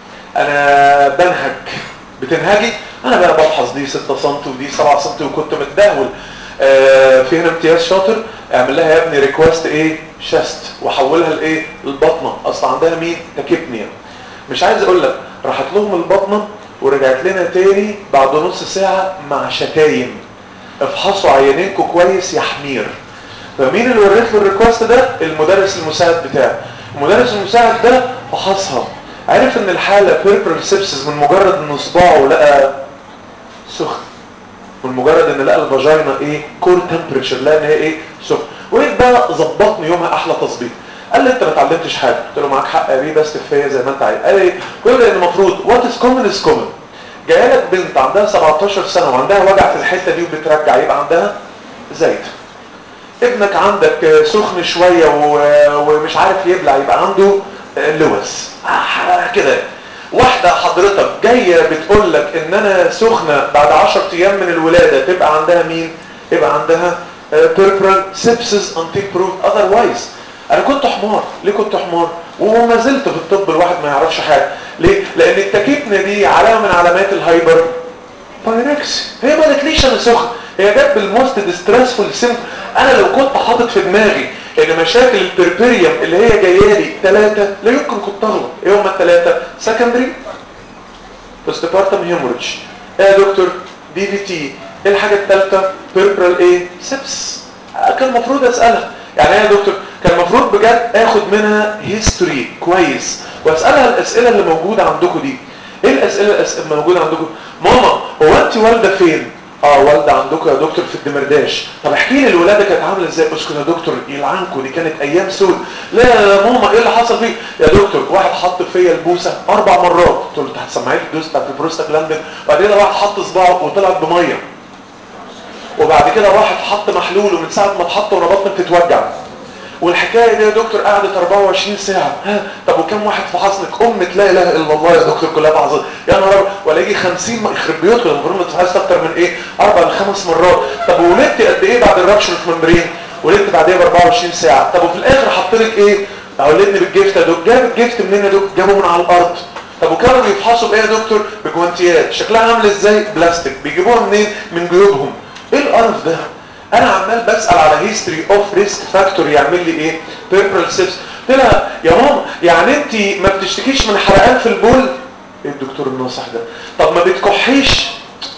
انا بنهج بتنهجي انا بقى بفحص دي 6 سم ودي 7 سم وكنت متدهول آه في هنا امتياز شاطر اعمل لها يا ابني ريكوست ايه شست وحولها لايه البطنه اصل عندها مين تكبنيا مش عايز اقول لك راحت لهم البطنه ورجعت لنا تاني بعد نص ساعه مع شتايم افحصوا عينينكم كويس يا حمير فمين اللي وريت له الريكوست ده المدرس المساعد بتاعه المدرس المساعد ده فحصها عرف ان الحاله بيربرال سيبسز من مجرد ان صباعه لقى سخن من مجرد ان لقى الفاجينا ايه كور تمبريتشر لقى ان هي ايه سخن وقيت بقى ظبطني يومها احلى تظبيط قال لي انت ما اتعلمتش حاجه قلت له معاك حق يا بيه بس كفايه زي ما انت عايز قال لي كل ان المفروض وات از كومن از كومن جايه لك بنت عندها 17 سنه وعندها وجع في الحته دي وبترجع يبقى عندها زايد ابنك عندك سخن شويه و- ومش عارف يبلع يبقى عنده لوز آه، كده واحدة حضرتك جاية بتقول لك ان انا سخنة بعد 10 ايام من الولادة تبقى عندها مين يبقى عندها بيربرال سيبسز until proved otherwise انا كنت حمار ليه كنت حمار وما زلت في الطب الواحد ما يعرفش حاجة ليه لان التكيبنة دي علامة من علامات الهايبر بايركس هي ما قالتليش انا سخن هي جت بالموست ديستريسفول سيمبل انا لو كنت حاطط في دماغي ان مشاكل البربريوم اللي هي جايه لي ثلاثه لا يمكن كنت اغلط ايه هم الثلاثه سكندري بوستبارتم هيموريدج ايه يا دكتور دي في تي ايه الحاجه الثالثه بيربرال ايه سبس كان المفروض اسالها يعني ايه يا دكتور كان المفروض بجد اخد منها هيستوري كويس واسالها الاسئله اللي موجوده عندكم دي ايه الاسئله الأس- اللي موجوده عندكم ماما هو انت والده فين اه والده عندكم يا دكتور في الدمرداش طب احكي لي الولاده كانت عامله ازاي اسكت يا دكتور يلعنكم دي كانت ايام سود لا يا ماما ايه اللي حصل فيك يا دكتور واحد حط فيا البوسه اربع مرات قلت له انت هتسمعي لي الدوز بتاعت البروستاجلاندين وبعدين واحد حط صباعه وطلعت بميه وبعد كده واحد حط محلول ومن ساعه ما اتحط وانا بطني بتتوجع والحكايه دي يا دكتور قعدت 24 ساعه ها طب وكم واحد فحصنك امك لا اله الا الله يا دكتور كلها فحصت يا نهار أبيض، ولا يجي 50 م- يخرب بيوتكم المفروض ما تفحصش اكتر من ايه اربع لخمس مرات طب وولدت قد ايه بعد الرابشر في ممبرين ولدت بعديها ب 24 ساعه طب وفي الاخر حط لك ايه ولدني بالجفت يا دكتور جاب الجفت منين يا دكتور جابه من على الارض طب وكانوا بيفحصوا بايه يا دكتور بجوانتيات شكلها عامل ازاي بلاستيك بيجيبوها منين من جيوبهم ايه القرف ده انا عمال بسال على هيستوري اوف ريسك فاكتور يعمل لي ايه بيربرال سيبس قلت لها يا ماما يعني انت ما بتشتكيش من حرقان في البول ايه الدكتور الناصح ده طب ما بتكحيش طب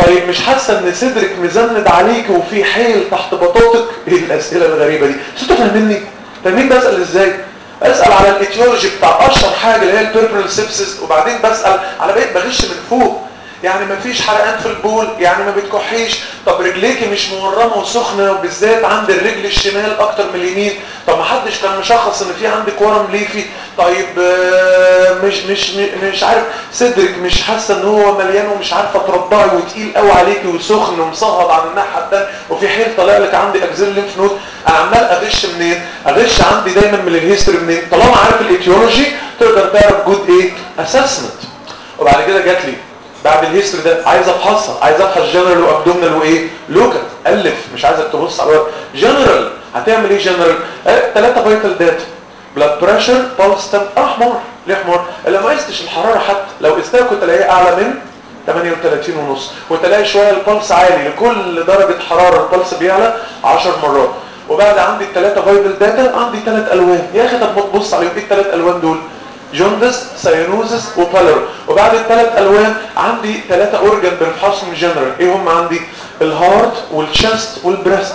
طيب مش حاسه ان صدرك مزند عليك وفي حيل تحت بطاطك ايه الاسئله الغريبه دي بس انتوا فاهميني فاهمين بسال ازاي اسال على الايتيولوجي بتاع اشهر حاجه اللي هي البيربرال سيبسس وبعدين بسال على بقيت بغش من فوق يعني ما فيش حرقان في البول يعني ما بتكحيش طب رجليكي مش مورمه وسخنه وبالذات عند الرجل الشمال اكتر من اليمين طب ما حدش كان مشخص ان في عندك ورم ليفي طيب مش مش مش عارف صدرك مش حاسه ان هو مليان ومش عارفه ترضعي وتقيل قوي عليكي وسخن ومصهد عن الناحيه الثانيه وفي حيل طالع لك عندي اجزاء الليمف نود انا عمال اغش منين اغش عندي دايما من الهيستوري منين طالما عارف الايتيولوجي تقدر تعرف جود ايه اسسمنت وبعد كده جات لي بعد الهيستوري ده عايز افحصها عايز افحص جنرال وابدومينال وايه لوكال الف مش عايزك تبص على الورق جنرال هتعمل ايه جنرال ثلاثه فيتال داتا بلاد بريشر بالس تم احمر ليه احمر لو ما قستش الحراره حتى لو قستها كنت الاقيها اعلى من 38 ونص وتلاقي شويه البلس عالي لكل درجه حراره البلس بيعلى 10 مرات وبعد عندي الثلاثه فيتال داتا عندي ثلاث الوان يا اخي طب ما تبص عليهم ايه الثلاث الوان دول جوندس سيانوزس وبالر وبعد الثلاث الوان عندي ثلاثه اورجان بنفحصهم جنرال ايه هم عندي الهارت والشست والبريست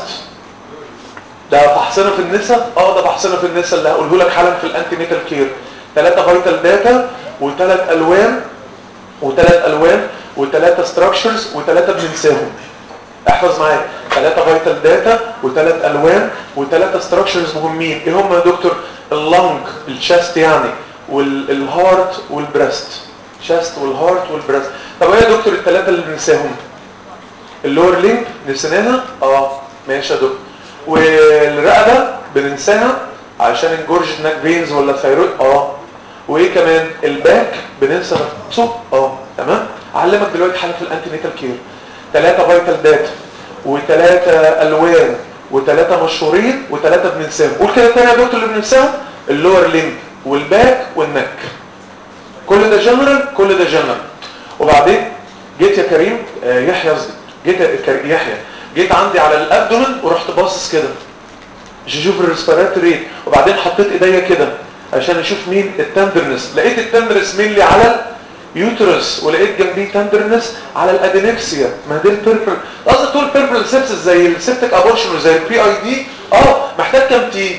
ده فحصنا في النساء اه ده فحصنا في النساء اللي هقوله لك حالا في الانتي نيتال كير ثلاثه فيتال داتا وثلاث الوان وثلاث الوان وثلاثه ستراكشرز وثلاثه بننساهم احفظ معايا ثلاثه فيتال داتا وثلاث الوان وثلاثه ستراكشرز مهمين ايه هم يا دكتور اللنج الشست يعني والهارت والبريست شست والهارت والبريست طب ايه يا دكتور الثلاثه اللي بننساهم اللور ليمب نسيناها اه ماشي يا دكتور والرقبه بننساها عشان الجورج ناك فينز ولا ثايرويد اه وايه كمان الباك بننسى نفسه اه تمام اعلمك دلوقتي حاجه في الانتي نيتال كير ثلاثه فيتال داتا وثلاثه الوان وثلاثه مشهورين وثلاثه بننساهم قول كده تاني يا دكتور اللي بننساهم اللور ليمب والباك والنك كل ده جنرال كل ده جنرال وبعدين جيت يا كريم آه يحيى قصدي جيت يا يحيى جيت عندي على الابدومن ورحت باصص كده عشان اشوف الريسبيراتوري ريت وبعدين حطيت ايديا كده عشان اشوف مين التندرنس لقيت التندرنس مين اللي على يوترس ولقيت جنبيه تندرنس على الادينكسيا ما دي البيربل قصدي تقول بيربل سيبسس زي السيبتك ابورشن وزي البي اي دي اه محتاج كام تي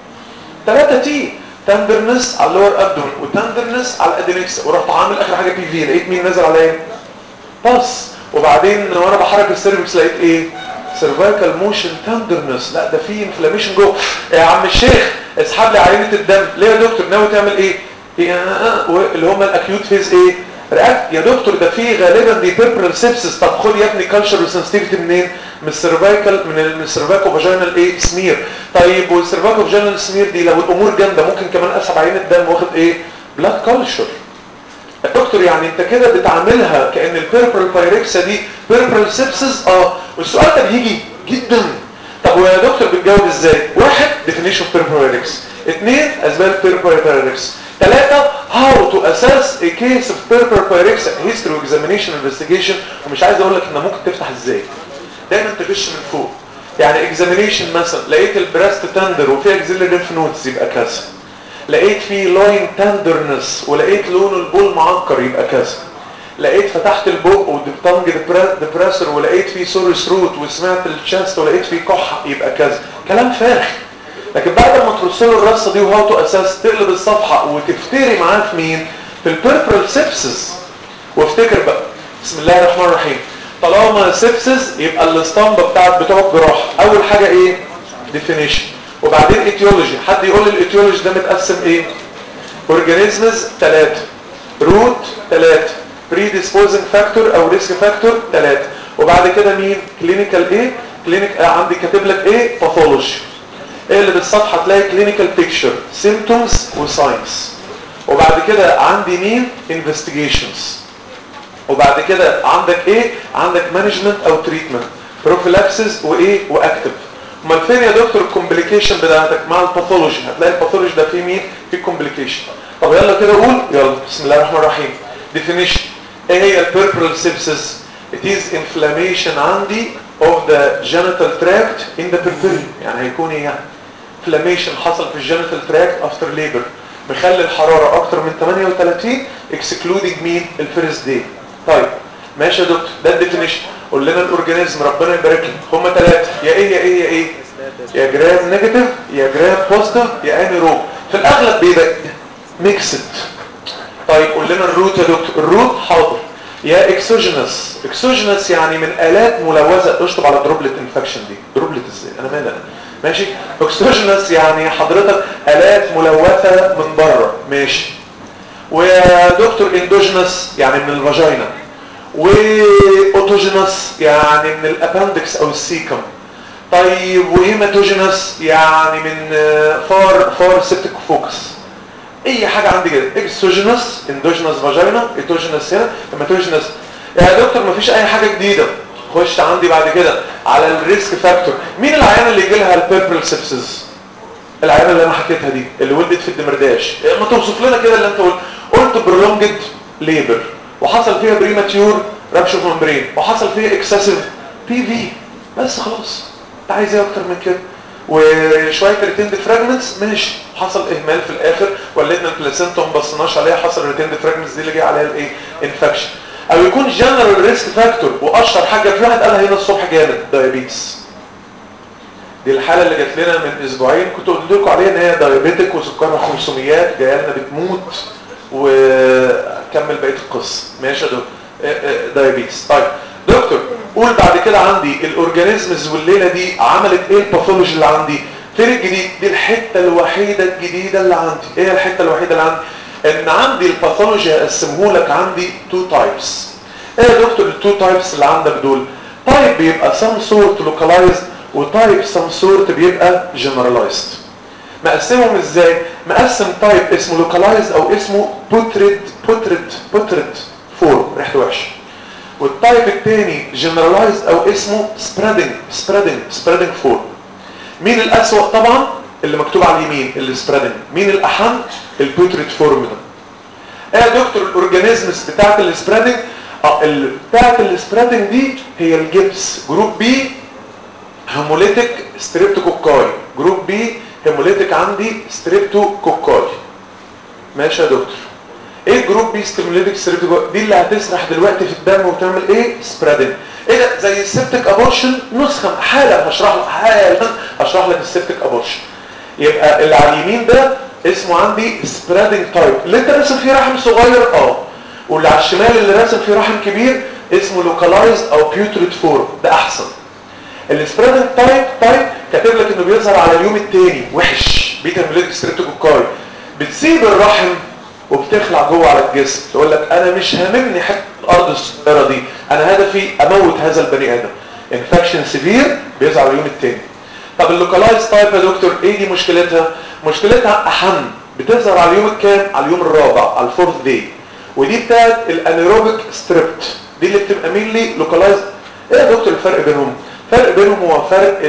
3 تي تندرنس على اللور ابدومن وتندرنس على الادينكس ورحت عامل اخر حاجه بي في لقيت مين نزل عليا بس وبعدين وانا بحرك السيرفكس لقيت ايه سيرفايكال موشن تندرنس لا ده في انفلاميشن جوه يا عم الشيخ اسحب لي عينه الدم ليه يا دكتور ناوي تعمل ايه اللي هم الاكيوت فيز ايه رياكت يا دكتور ده في غالبا دي بيربرال سيبسس طب خد يا ابني كالتشر وسنسيتيفيتي منين من السيرفايكال من من السيرفايكو فاجينال ايه سمير طيب والسيرفايكو فاجينال سمير دي لو الامور جامده ممكن كمان اسحب عينه دم واخد ايه بلاد كالتشر يا دكتور يعني انت كده بتعملها كان البيربرال بايركسا دي بيربرال سيبسس اه والسؤال ده بيجي جدا طب ويا دكتور بتجاوب ازاي واحد ديفينيشن اوف بيربرال بايركس اثنين اسباب بيربرال بايركس ثلاثة how to assess a case of purple pyrexia history examination investigation ومش عايز اقول لك ان ممكن تفتح ازاي دايما تغش من فوق يعني examination مثلا لقيت البريست تندر وفيها اكزيلري lymph nodes يبقى كذا لقيت فيه لاين تندرنس ولقيت لون البول معكر يبقى كذا لقيت فتحت البق والتنج ديبريسور ولقيت فيه سورس روت وسمعت الشاست ولقيت فيه كحه يبقى كذا كلام فارغ لكن بعد ما ترص له الرصه دي وهاو تو اساس تقلب الصفحه وتفتري معاه في مين في البيربرال سيبسس وافتكر بقى بسم الله الرحمن الرحيم طالما سيبسس يبقى الاسطمبه بتاعت بتوع الجراحه اول حاجه ايه ديفينيشن وبعدين ايتيولوجي حد يقول لي الايتيولوجي ده متقسم ايه اورجانيزمز ثلاثه روت ثلاثه predisposing فاكتور او ريسك فاكتور ثلاثه وبعد كده مين كلينيكال ايه كلينيك آه عندي كاتب لك ايه باثولوجي ايه اللي بالصفحه تلاقي كلينيكال بيكتشر سيمبتومز وساينس وبعد كده عندي مين انفستيجيشنز وبعد كده عندك ايه عندك مانجمنت او تريتمنت بروفيلاكسس وايه واكتف امال فين يا دكتور الكومبليكيشن بتاعتك مع الباثولوجي هتلاقي الباثولوجي ده فيه مين في كومبليكيشن طب يلا كده قول يلا بسم الله الرحمن الرحيم definition ايه هي البيربرال سيبسس it is inflammation عندي of the genital tract in the periphery يعني هيكون ايه يعني inflammation حصل في الجينيتال تراكت افتر ليبر مخلي الحراره اكتر من 38 excluding مين الفيرست داي طيب ماشي يا دكتور ده الديفينيشن قول لنا الاورجانيزم ربنا يبارك لك هم ثلاثه يا ايه يا ايه يا ايه يا جرام نيجاتيف يا جرام بوزيتيف يا انيروب في الاغلب بيبقى ميكسد طيب قول لنا الروت يا دكتور الروت حاضر يا اكسوجينس اكسوجينس يعني من الات ملوثه اشطب على دروبلت انفكشن دي دروبلت ازاي انا مالي انا ماشي اكسوجينس يعني حضرتك الات ملوثه من بره ماشي ويا دكتور اندوجينس يعني من الفاجينا واوتوجينس يعني من الابندكس او السيكم طيب وهيماتوجينس يعني من فار فار سيبتيك فوكس اي حاجه عندي كده اكسوجينس اندوجينس فاجينا ايتوجينس هنا هيماتوجينس يا دكتور مفيش اي حاجه جديده خش عندي بعد كده على الريسك فاكتور مين العيان اللي يجي لها البيربل سيبسز العيانه اللي انا حكيتها دي اللي ولدت في الدمرداش ما توصف لنا كده اللي انت قلت قلت برولونجد ليبر وحصل فيها بريماتيور رابش اوف ممبرين وحصل فيها اكسسيف بي في بس خلاص انت عايز ايه اكتر من كده وشويه ريتيند فراجمنتس ماشي حصل اهمال في الاخر ولدنا البلاسينتا وما بصيناش عليها حصل ريتيند فراجمنتس دي اللي جه عليها الايه انفكشن او يكون جنرال ريسك فاكتور واشهر حاجه في واحد قالها هنا الصبح جامد دايابيتس دي الحاله اللي جات لنا من اسبوعين كنت قلت لكم عليها ان هي دايابيتك وسكرها 500 جايه لنا بتموت وكمل بقيه القصه ماشي يا دكتور دايابيتس طيب دكتور قول بعد كده عندي الاورجانيزمز والليله دي عملت ايه الباثولوجي اللي عندي فين الجديد دي الحته الوحيده الجديده اللي عندي ايه الحته الوحيده اللي عندي ان عندي الباثولوجي هقسمه لك عندي تو تايبس ايه يا دكتور التو تايبس اللي عندك دول تايب بيبقى سم سورت لوكالايزد وتايب سم سورت بيبقى جنرالايزد مقسمهم ازاي مقسم تايب اسمه لوكالايزد او اسمه بوتريد بوتريد بوتريد فورم ريحته وحشه والتايب الثاني جنرالايزد او اسمه سبريدنج سبريدنج سبريدنج فورم مين الاسوأ طبعا اللي مكتوب على اليمين السبريدنج مين الاحن البوتريد فورم ده ايه يا دكتور الاورجانيزمز بتاعت السبريدنج اه بتاعت السبريدنج دي هي الجبس جروب بي هيموليتيك ستريبتوكوكاي جروب بي هيموليتيك عندي ستريبتوكوكاي ماشي يا دكتور ايه جروب بي ستيموليتيك ستريبتوكوكاي دي اللي هتسرح دلوقتي في الدم وتعمل ايه سبريدنج ايه ده زي السبتيك ابورشن نسخه حالا هشرح لك حالا هشرح لك السبتيك ابورشن يبقى اللي على اليمين ده اسمه عندي سبريدنج تايب اللي انت راسم فيه رحم صغير اه واللي على الشمال اللي راسم فيه رحم كبير اسمه لوكالايزد او بيوتريد فورم ده احسن السبريدنج تايب تايب كاتب لك انه بيظهر على اليوم الثاني وحش بيتا هيموليتيك ستريبتوكوكاي بتسيب الرحم وبتخلع جوه على الجسم تقول لك انا مش هاممني حته الارض الصغيره دي انا هدفي اموت هذا البني ادم انفكشن سيفير بيظهر على اليوم الثاني طب اللوكالايز تايب يا دكتور ايه دي مشكلتها مشكلتها احن بتظهر على اليوم الكام على اليوم الرابع على الفورث داي ودي بتاعت الانيروبيك ستريبت دي اللي بتبقى مين لي لوكالايز ايه يا دكتور الفرق بينهم الفرق بينهم هو فرق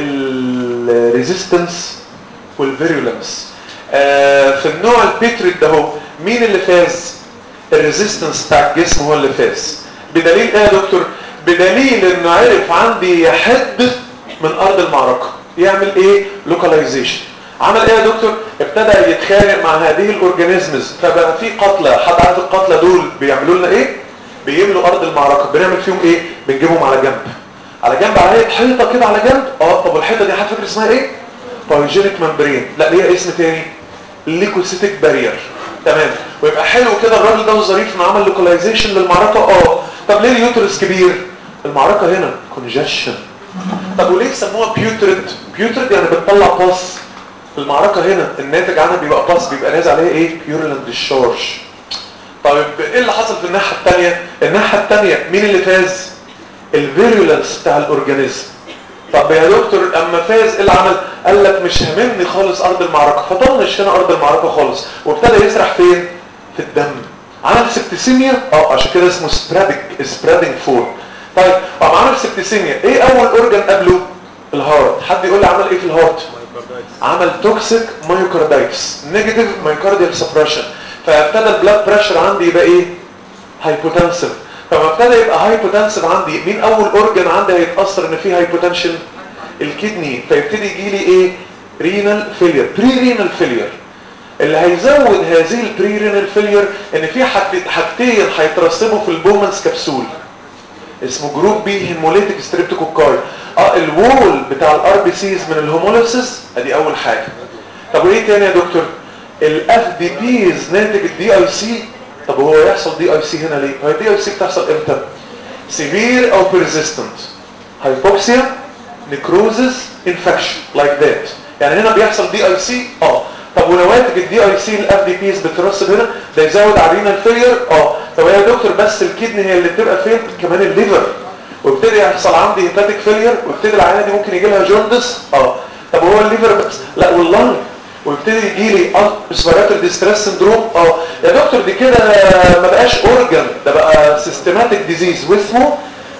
الريزيستنس والفيرولنس آه في النوع البيتريد ده هو مين اللي فاز الريزيستنس بتاع الجسم هو اللي فاز بدليل ايه يا دكتور بدليل انه عرف عندي يحد من ارض المعركه يعمل ايه لوكاليزيشن عمل ايه يا دكتور ابتدى يتخانق مع هذه الاورجانيزمز فبقى في قتلى حد عارف القتلى دول بيعملوا لنا ايه بيملوا ارض المعركه بنعمل فيهم ايه بنجيبهم على جنب على جنب على حيطه كده على جنب اه طب والحيطه دي حد فاكر اسمها ايه بايوجينيك ممبرين لا ليها اسم تاني ليكوسيتيك بارير تمام ويبقى حلو كده الراجل ده ظريف انه عمل لوكاليزيشن للمعركه اه طب ليه اليوترس كبير المعركه هنا كونجشن طب وليه سموها بيوتريد بيوتريد يعني بتطلع باص المعركه هنا الناتج عنها بيبقى باص بيبقى نازل عليه ايه بيورلاند ديشارج طيب ايه اللي حصل في الناحيه الثانيه الناحيه الثانيه مين اللي فاز الفيرولنس بتاع الاورجانيزم طب يا دكتور اما فاز ايه اللي عمل قال لك مش هاممني خالص ارض المعركه فطنش هنا ارض المعركه خالص وابتدى يسرح فين في الدم عمل سبتسيميا اه عشان كده اسمه سبرادك سبرادنج فور طيب طب عمل سبتسيميا ايه اول اورجان قبله الهارت حد يقول لي عمل ايه في الهارت عمل توكسيك مايوكاردايتس نيجاتيف مايوكارديال سبريشن فابتدى البلاد بريشر عندي يبقى ايه هايبوتنسيف فما ابتدى يبقى هايبوتنسيف عندي مين اول اورجان عندي هيتاثر ان فيه هايبوتنشن الكدني فيبتدي يجي لي ايه رينال فيلير بري رينال فيلير اللي هيزود هذه البري رينال فيلير ان في حاجتين هيترسبوا في البومنز كبسول اسمه جروب بي هيموليتيك ستريبتوكوكاي اه الوول بتاع الار بي سيز من الهوموليسيس ادي اول حاجه طب وايه تاني يا دكتور الاف دي بيز ناتج الدي اي سي طب هو يحصل دي اي سي هنا ليه هو الدي اي سي بتحصل امتى سيفير او بيرزيستنت هايبوكسيا نيكروزس انفكشن لايك ذات يعني هنا بيحصل دي اي سي اه طب ونواتج الدي اي سي الاف دي بيز بترسب هنا ده يزود علينا الفيلير اه طب يا دكتور بس الكدني هي اللي بتبقى فين كمان الليفر وابتدي يحصل عندي هيباتيك فيلير وابتدي العيانه دي ممكن يجي لها جوندس اه طب هو الليفر بس لا والله ويبتدي يجي لي اسبيراتور ديستريس سندروم اه يا دكتور دي كده ما بقاش اورجان ده بقى سيستماتيك ديزيز واسمه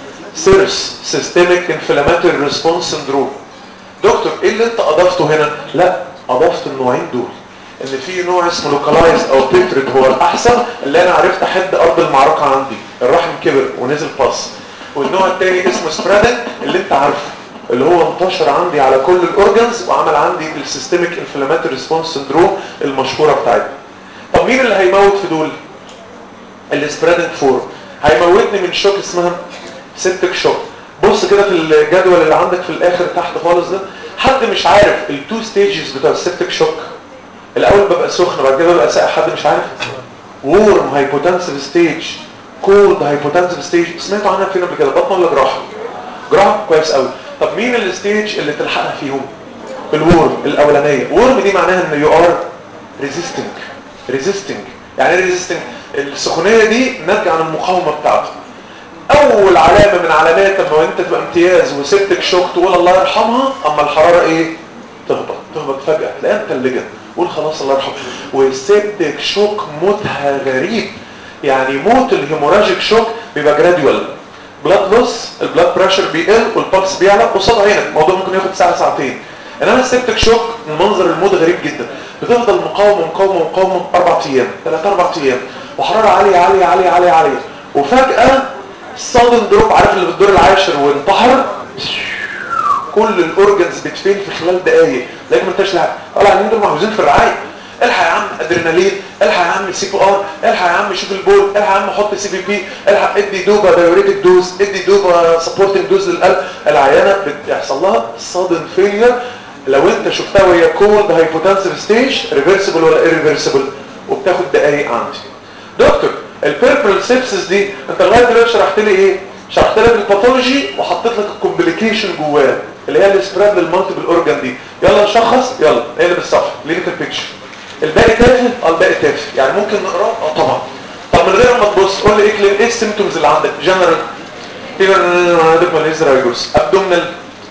سيرس سيستميك انفلاماتوري ريسبونس سندروم دكتور ايه اللي انت اضفته هنا لا اضفت النوعين دول ان في نوع اسمه لوكالايز او بيتريد هو الاحسن اللي انا عرفت احد ارض المعركه عندي الرحم كبر ونزل باص والنوع الثاني اسمه سبريدنج اللي انت عارفه اللي هو انتشر عندي على كل الاورجنز وعمل عندي السيستميك انفلاماتوري ريسبونس سندروم المشهوره بتاعتنا طب مين اللي هيموت في دول السبريدنج فور هيموتني من شوك اسمها سيبتك شوك بص كده في الجدول اللي عندك في الاخر تحت خالص ده حد مش عارف التو ستيجز بتاع السيبتك شوك الاول ببقى سخن بعد كده ببقى ساقع حد مش عارف وورم هايبوتنسيف ستيج كولد هايبوتنسيف ستيج سمعتوا عنها فين قبل كده بطن ولا جراحه جراحه كويس قوي طب مين الستيج اللي تلحقها فيهم الورم الاولانيه وورم دي معناها ان يو ار ريزيستنج ريزيستنج يعني ايه ريزيستنج السخونيه دي ناتجه عن المقاومه بتاعته اول علامه من علامات لما انت تبقى امتياز وسبتك شوك تقول الله يرحمها اما الحراره ايه تهبط تهبط فجاه تلاقيها متلجه قول خلاص الله يرحمه والسبتك شوك موتها غريب يعني موت الهيموراجيك شوك بيبقى جراديوال بلاد لوس البلاد بريشر بيقل والبلس بيعلى قصاد عينك الموضوع ممكن ياخد ساعه ساعتين انما السبتك شوك المنظر الموت غريب جدا بتفضل مقاومه مقاومه مقاومه اربع ايام ثلاث اربع ايام وحراره عاليه عاليه عاليه عاليه عاليه وفجاه صادم دروب عارف اللي بالدور العاشر وانتحر كل الاورجنز بتفين في خلال دقايق لكن ما انتش لعب طلع مين دول محجوزين في الرعايه الحق يا عم ادرينالين الحق يا عم سي بي ار الحق يا عم شوف البول الحق يا عم حط سي بي بي الحق ادي دوبا دايوريتك دوز ادي دوبا سبورتنج دوز للقلب العيانه بيحصل لها صادم فيلير لو انت شفتها وهي كولد هايبوتنسيف ستيج ريفرسبل ولا ايريفرسبل وبتاخد دقايق عندي دكتور البيربل سيبسس دي انت لغايه دلوقتي شرحت لي ايه شرحت لك الباثولوجي وحطيت لك الكومبليكيشن جواه اللي هي السبريد للمالتيبل اورجان دي يلا نشخص يلا اقلب الصفحه كلينيكال بيكتشر الباقي تافه اه الباقي تافه يعني ممكن نقراه اه طبعا طب من غير ما تبص قول لي ايه ايه السيمتومز اللي عندك جنرال عندك ماليزرايجوس ابدومينال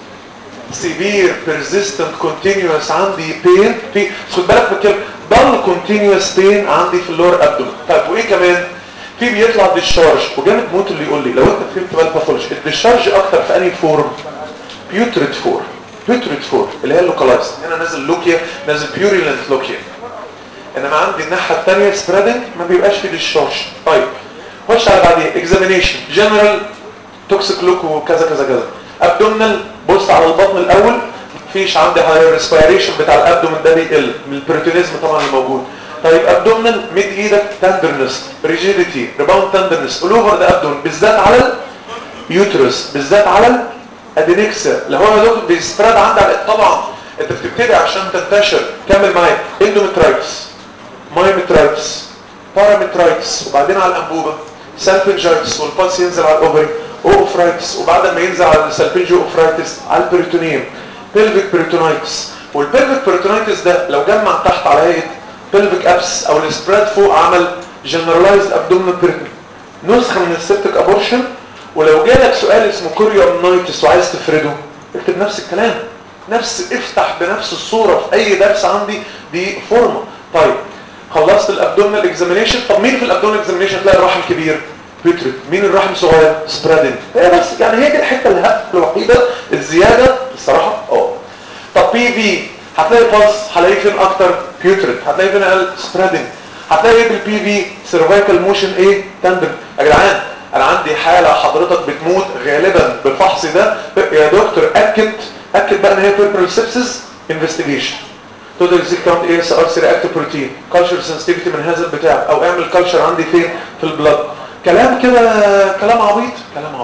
سيفير بيرزيستنت كونتينيوس عندي بين في خد بالك من الكلمه ضل كونتينيوس بين عندي في اللور ابدومين طيب وايه كمان في بيطلع ديشارج وجامد موت اللي يقول لي لو انت فهمت بقى الباثولوجي الديشارج اكتر في انهي فورم بيوتريد فور بيوتريد فور اللي هي اللوكالايز هنا نازل لوكيا نازل بيوريلنت لوكيا انما عندي الناحيه الثانيه سبريدنج ما بيبقاش في ديشارج طيب خش على بعدين اكزامينيشن جنرال توكسيك لوك وكذا كذا كذا ابدومينال بص على البطن الاول مفيش عندي هاي ريسبيريشن بتاع الابدومين ده بيقل من البروتينيزم طبعا اللي موجود طيب ابدومينال ميد ايدك تندرنس ريجيديتي ريباوند تندرنس اول اوفر ده ابدومين بالذات على اليوترس بالذات على الادينكسا اللي هو يا دكتور بيسبراد عندك طبعا انت بتبتدي عشان تنتشر كمل معايا اندومترايتس مايومترايتس بارامترايتس وبعدين على الانبوبه سالفنجايتس والباس ينزل على الاوفري اوفرايتس وبعد ما ينزل على السالفنجي اوفرايتس على البريتونيوم بيلفيك بريتونايتس والبيلفيك بريتونايتس ده لو جمع تحت على هيئه بيلفيك ابس او السبريد فوق عمل جنرالايزد ابدومينال بريتون نسخه من السبتك ابورشن ولو جالك سؤال اسمه كوريومنايتس وعايز تفرده اكتب نفس الكلام نفس افتح بنفس الصوره في اي درس عندي دي فورمه طيب خلصت الابدومينال اكزامينيشن طب مين في الابدومينال اكزامينيشن تلاقي الرحم كبير بيتريت مين الرحم صغير سبريدنج هي بس يعني هي دي الحته الهبل الوحيده الزياده الصراحه اه طب بي في هتلاقي باس هلاقيه فين اكتر بيوتريت هتلاقي فين اقل سبريدنج هتلاقي ايه بالبي في سيرفايكال موشن ايه تندر يا جدعان انا عندي حاله حضرتك بتموت غالبا بالفحص ده يا دكتور اكد اكد بقى ان هي بيربرال سيبسس انفستيجيشن توتال زيك كاونت اي اس ار سي رياكتيف بروتين كلتشر سنسيتيفيتي من هذا البتاع او اعمل كلتشر عندي فين في البلاد كلام كده كلام عبيط كلام عبيط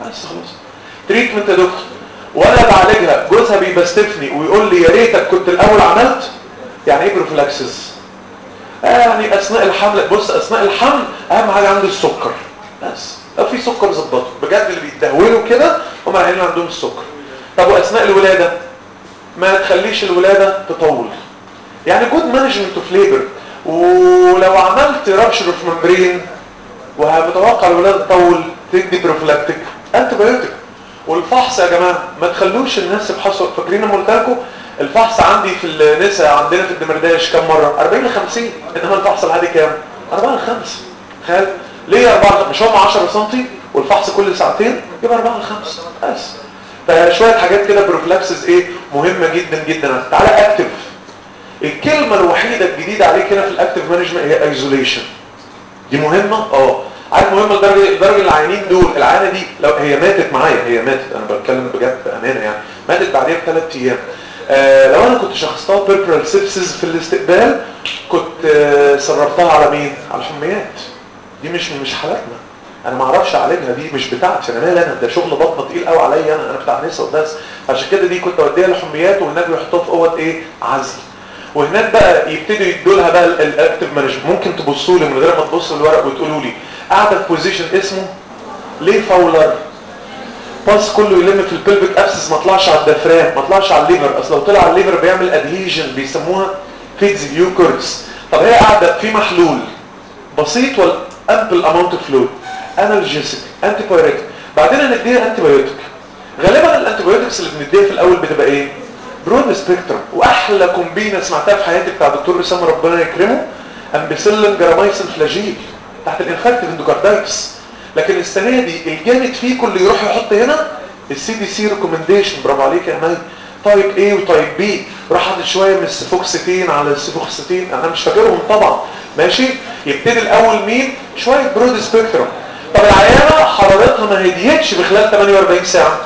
بس خلاص تريتمنت يا دكتور وانا بعالجها جوزها بيبستفني ويقول لي يا ريتك كنت الاول عملت يعني ايه بروفلاكسس آه يعني اثناء الحمل بص اثناء الحمل اهم حاجه عنده السكر بس لو في سكر ظبطه بجد اللي بيتدهولوا كده هم العيال عندهم السكر طب واثناء الولاده ما تخليش الولاده تطول يعني جود مانجمنت اوف ليبر ولو عملت رابشر اوف ممبرين ومتوقع الولاده تطول تدي بروفلاكتيك انتي بايوتيك والفحص يا جماعه ما تخلوش الناس يبحثوا فاكرين لما قلت لكم الفحص عندي في النساء عندنا في الدمرداش كم مره 40 ل 50 انما الفحص العادي كام 4 ل 5 تخيل ليه 4 مش هم 10 سم والفحص كل ساعتين يبقى 4 ل 5 بس فشويه حاجات كده بروفلاكسز ايه مهمه جدا جدا تعالى اكتف الكلمه الوحيده الجديده عليك هنا في الاكتف مانجمنت هي ايزوليشن دي مهمه اه عارف مهمه لدرجه لدرجه العيانين دول العيانه دي لو هي ماتت معايا هي ماتت انا بتكلم بجد بامانه يعني ماتت بعديها بثلاث ايام آه لو انا كنت شخصتها بيربرال سيبسز في الاستقبال كنت آه صرفتها على مين على الحميات دي مش مش حالاتنا انا ما اعرفش اعالجها دي مش بتاعتي انا مالي انا ده شغل بطنه تقيل قوي عليا انا انا بتاع نسا وبس عشان كده دي كنت اوديها للحميات وهناك بيحطوها في اوض ايه عزل وهناك بقى يبتدوا يدوا لها بقى الاكتف مانجمنت ممكن تبصوا لي من غير ما تبصوا الورق وتقولوا لي قاعده في بوزيشن اسمه ليه فاولر باس كله يلم في البلبك ابسس ما طلعش على الدفرام ما طلعش على الليفر اصل لو طلع على الليفر بيعمل ادهيجن بيسموها فيتز فيو كيرتس طب هي قاعده في محلول بسيط ولا امبل اماونت اوف فلويد انالجيسيك انتي بايريتك بعدين هنديها انتي بايوتيك غالبا الانتي بايوتكس اللي بنديها في الاول بتبقى ايه برود سبيكترم واحلى كومبينه سمعتها في حياتي بتاع دكتور اسامه ربنا يكرمه امبيسيلين جرامايسين فلاجيل تحت الانفكتيف اندوكاردايتس لكن السنه دي الجامد فيكم اللي يروح يحط هنا السي دي سي ريكومنديشن برافو عليك يا مي تايب ايه وتايب بي راح حاطط شويه من السيفوكسيتين على السيفوكسيتين انا مش فاكرهم طبعا ماشي يبتدي الاول مين شويه برود سبيكترم طب العيانه حرارتها ما هديتش بخلال 48 ساعه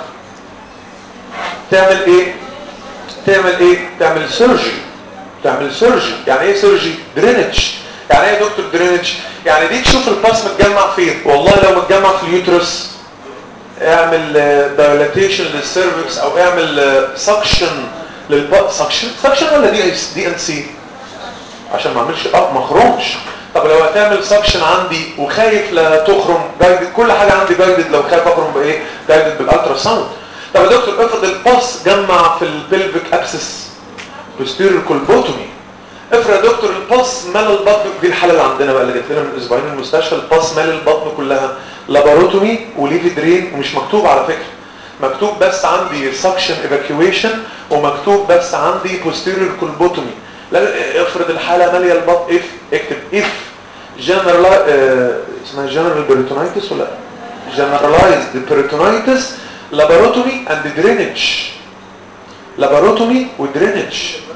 تعمل ايه تعمل ايه تعمل سيرجي تعمل سيرجي يعني ايه سيرجي درينج يعني ايه يا دكتور درينج يعني دي تشوف الباس متجمع فين والله لو متجمع في اليوترس اعمل دايلاتيشن للسيرفكس او اعمل سكشن للباس سكشن سكشن ولا دي دي ان سي عشان ما اعملش اب ما اخرمش طب لو هتعمل سكشن عندي وخايف لا تخرم جايدد كل حاجه عندي جايدد لو خايف اخرم بايه جايدد بالالترا ساوند طب يا دكتور افرض الباس جمع في البلفيك ابسس بوستيريور كولبوتومي افرض يا دكتور الباس مال البطن دي الحاله اللي عندنا بقى اللي جت لنا من اسبوعين من المستشفى الباس مال البطن كلها لاباروتومي وليفي درين ومش مكتوب على فكره مكتوب بس عندي سكشن ايفاكيويشن ومكتوب بس عندي بوستيريور كولبوتومي لا افرض الحاله ماليه البطن اف اكتب اف جنرال اسمها جنرال بيريتونايتس ولا جنرالايزد بيريتونايتس لاباروتومي اند درينج لاباروتومي ودرينج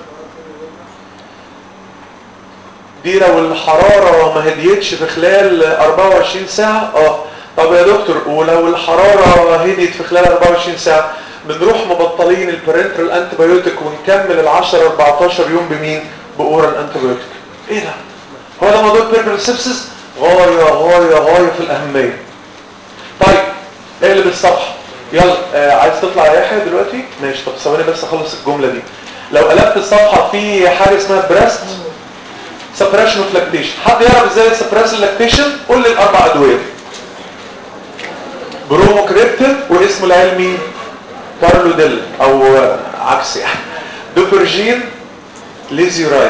دي لو الحرارة ما هديتش في خلال 24 ساعة اه طب يا دكتور ولو الحرارة هديت في خلال 24 ساعة بنروح مبطلين البرنترال انتبيوتيك ونكمل ال 10 14 يوم بمين باورال انتبيوتيك ايه ده هو ده موضوع البرنترال سيبسس غاية غاية غاية في الاهمية طيب اقلب الصفحة يلا آه عايز تطلع يا يحيى دلوقتي ماشي طب ثواني بس اخلص الجملة دي لو قلبت الصفحة في حاجة اسمها بريست سبريشن اوف لاكتيشن حد يعرف ازاي سبريس اللاكتيشن قول لي الاربع ادويه بروموكريبتين واسمه العلمي بارلوديل او عكس يعني دوبرجين ليزيورايد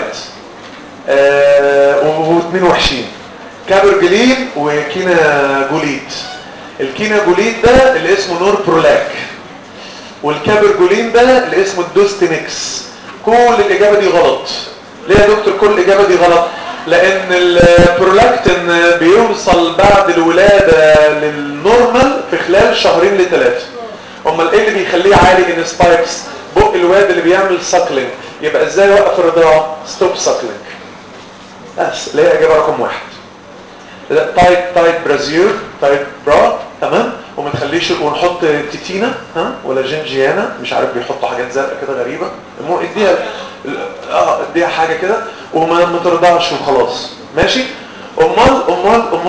آه واثنين وحشين كابرجلين وكينا جوليد الكينا جوليد ده اللي اسمه نور برولاك والكابرجولين ده اللي اسمه الدوستينكس كل الاجابه دي غلط ليه يا دكتور كل الاجابه دي غلط لان البرولاكتين بيوصل بعد الولاده للنورمال في خلال شهرين لثلاثه امال ايه اللي بيخليه عالي ان سبايكس بق الواد اللي بيعمل ساكلينج يبقى ازاي يوقف الرضاعه ستوب ساكلينج بس اللي هي اجابه رقم واحد تايت تايت برازير تايت برا تمام وما تخليش ونحط تيتينا ها ولا جنجيانا مش عارف بيحطوا حاجات زرقاء كده غريبه المهم اديها اه اديها حاجه كده وما ما ترضعش وخلاص ماشي امال امال امال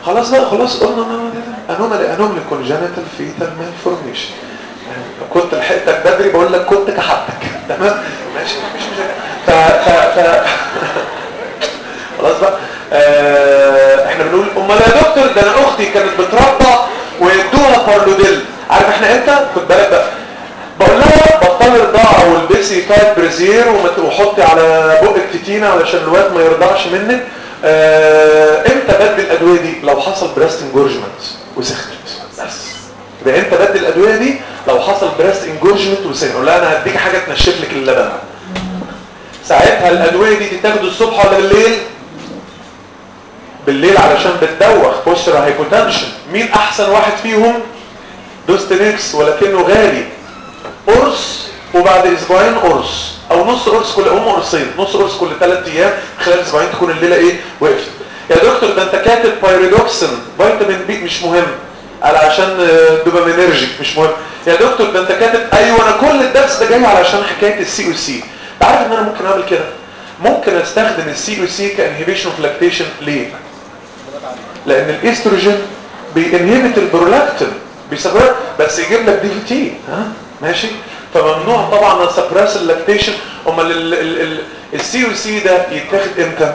خلاص بقى خلاص قلنا انومالي انومالي كونجنتال فيتال مالفورميشن لو كنت لحقتك بدري بقول لك كنت كحبتك تمام ماشي مفيش مشاكل ف ف ف خلاص بقى آه احنا بنقول امال يا دكتور ده انا اختي كانت بترضع ويدوها بارلوديل عارف احنا امتى خد بالك بقى بقول لها بطلي رضاعه والبسي تايت بريزير وحطي على بقك تيتينا علشان الواد ما يرضعش منك آه امتى بدي الادويه دي لو حصل بريست انجورجمنت وسخنت بس يبقى امتى بدي الادويه دي لو حصل بريست انجورجمنت وسخنت اقول لها انا هديك حاجه تنشف لك اللبن ساعتها الادويه دي تتاخد الصبح ولا بالليل بالليل علشان بتدوخ بوستر هايبوتنشن مين احسن واحد فيهم دوستنكس ولكنه غالي قرص وبعد اسبوعين قرص او نص قرص كل هم قرصين نص قرص كل ثلاث ايام خلال اسبوعين تكون الليله ايه وقفت يا دكتور ده انت كاتب بايريدوكسين فيتامين بي مش مهم قال عشان دوبامينرجيك مش مهم يا دكتور ده انت كاتب ايوه انا كل الدرس ده جاي علشان حكايه السي او سي انت عارف ان انا ممكن اعمل كده ممكن استخدم السي او سي كانهبيشن اوف لاكتيشن ليه لان الاستروجين بينهبت البرولاكتين بيسبب بس يجيب لك دي في تي ها ماشي فممنوع طبعا سبريس اللاكتيشن امال السي او سي ده يتاخد امتى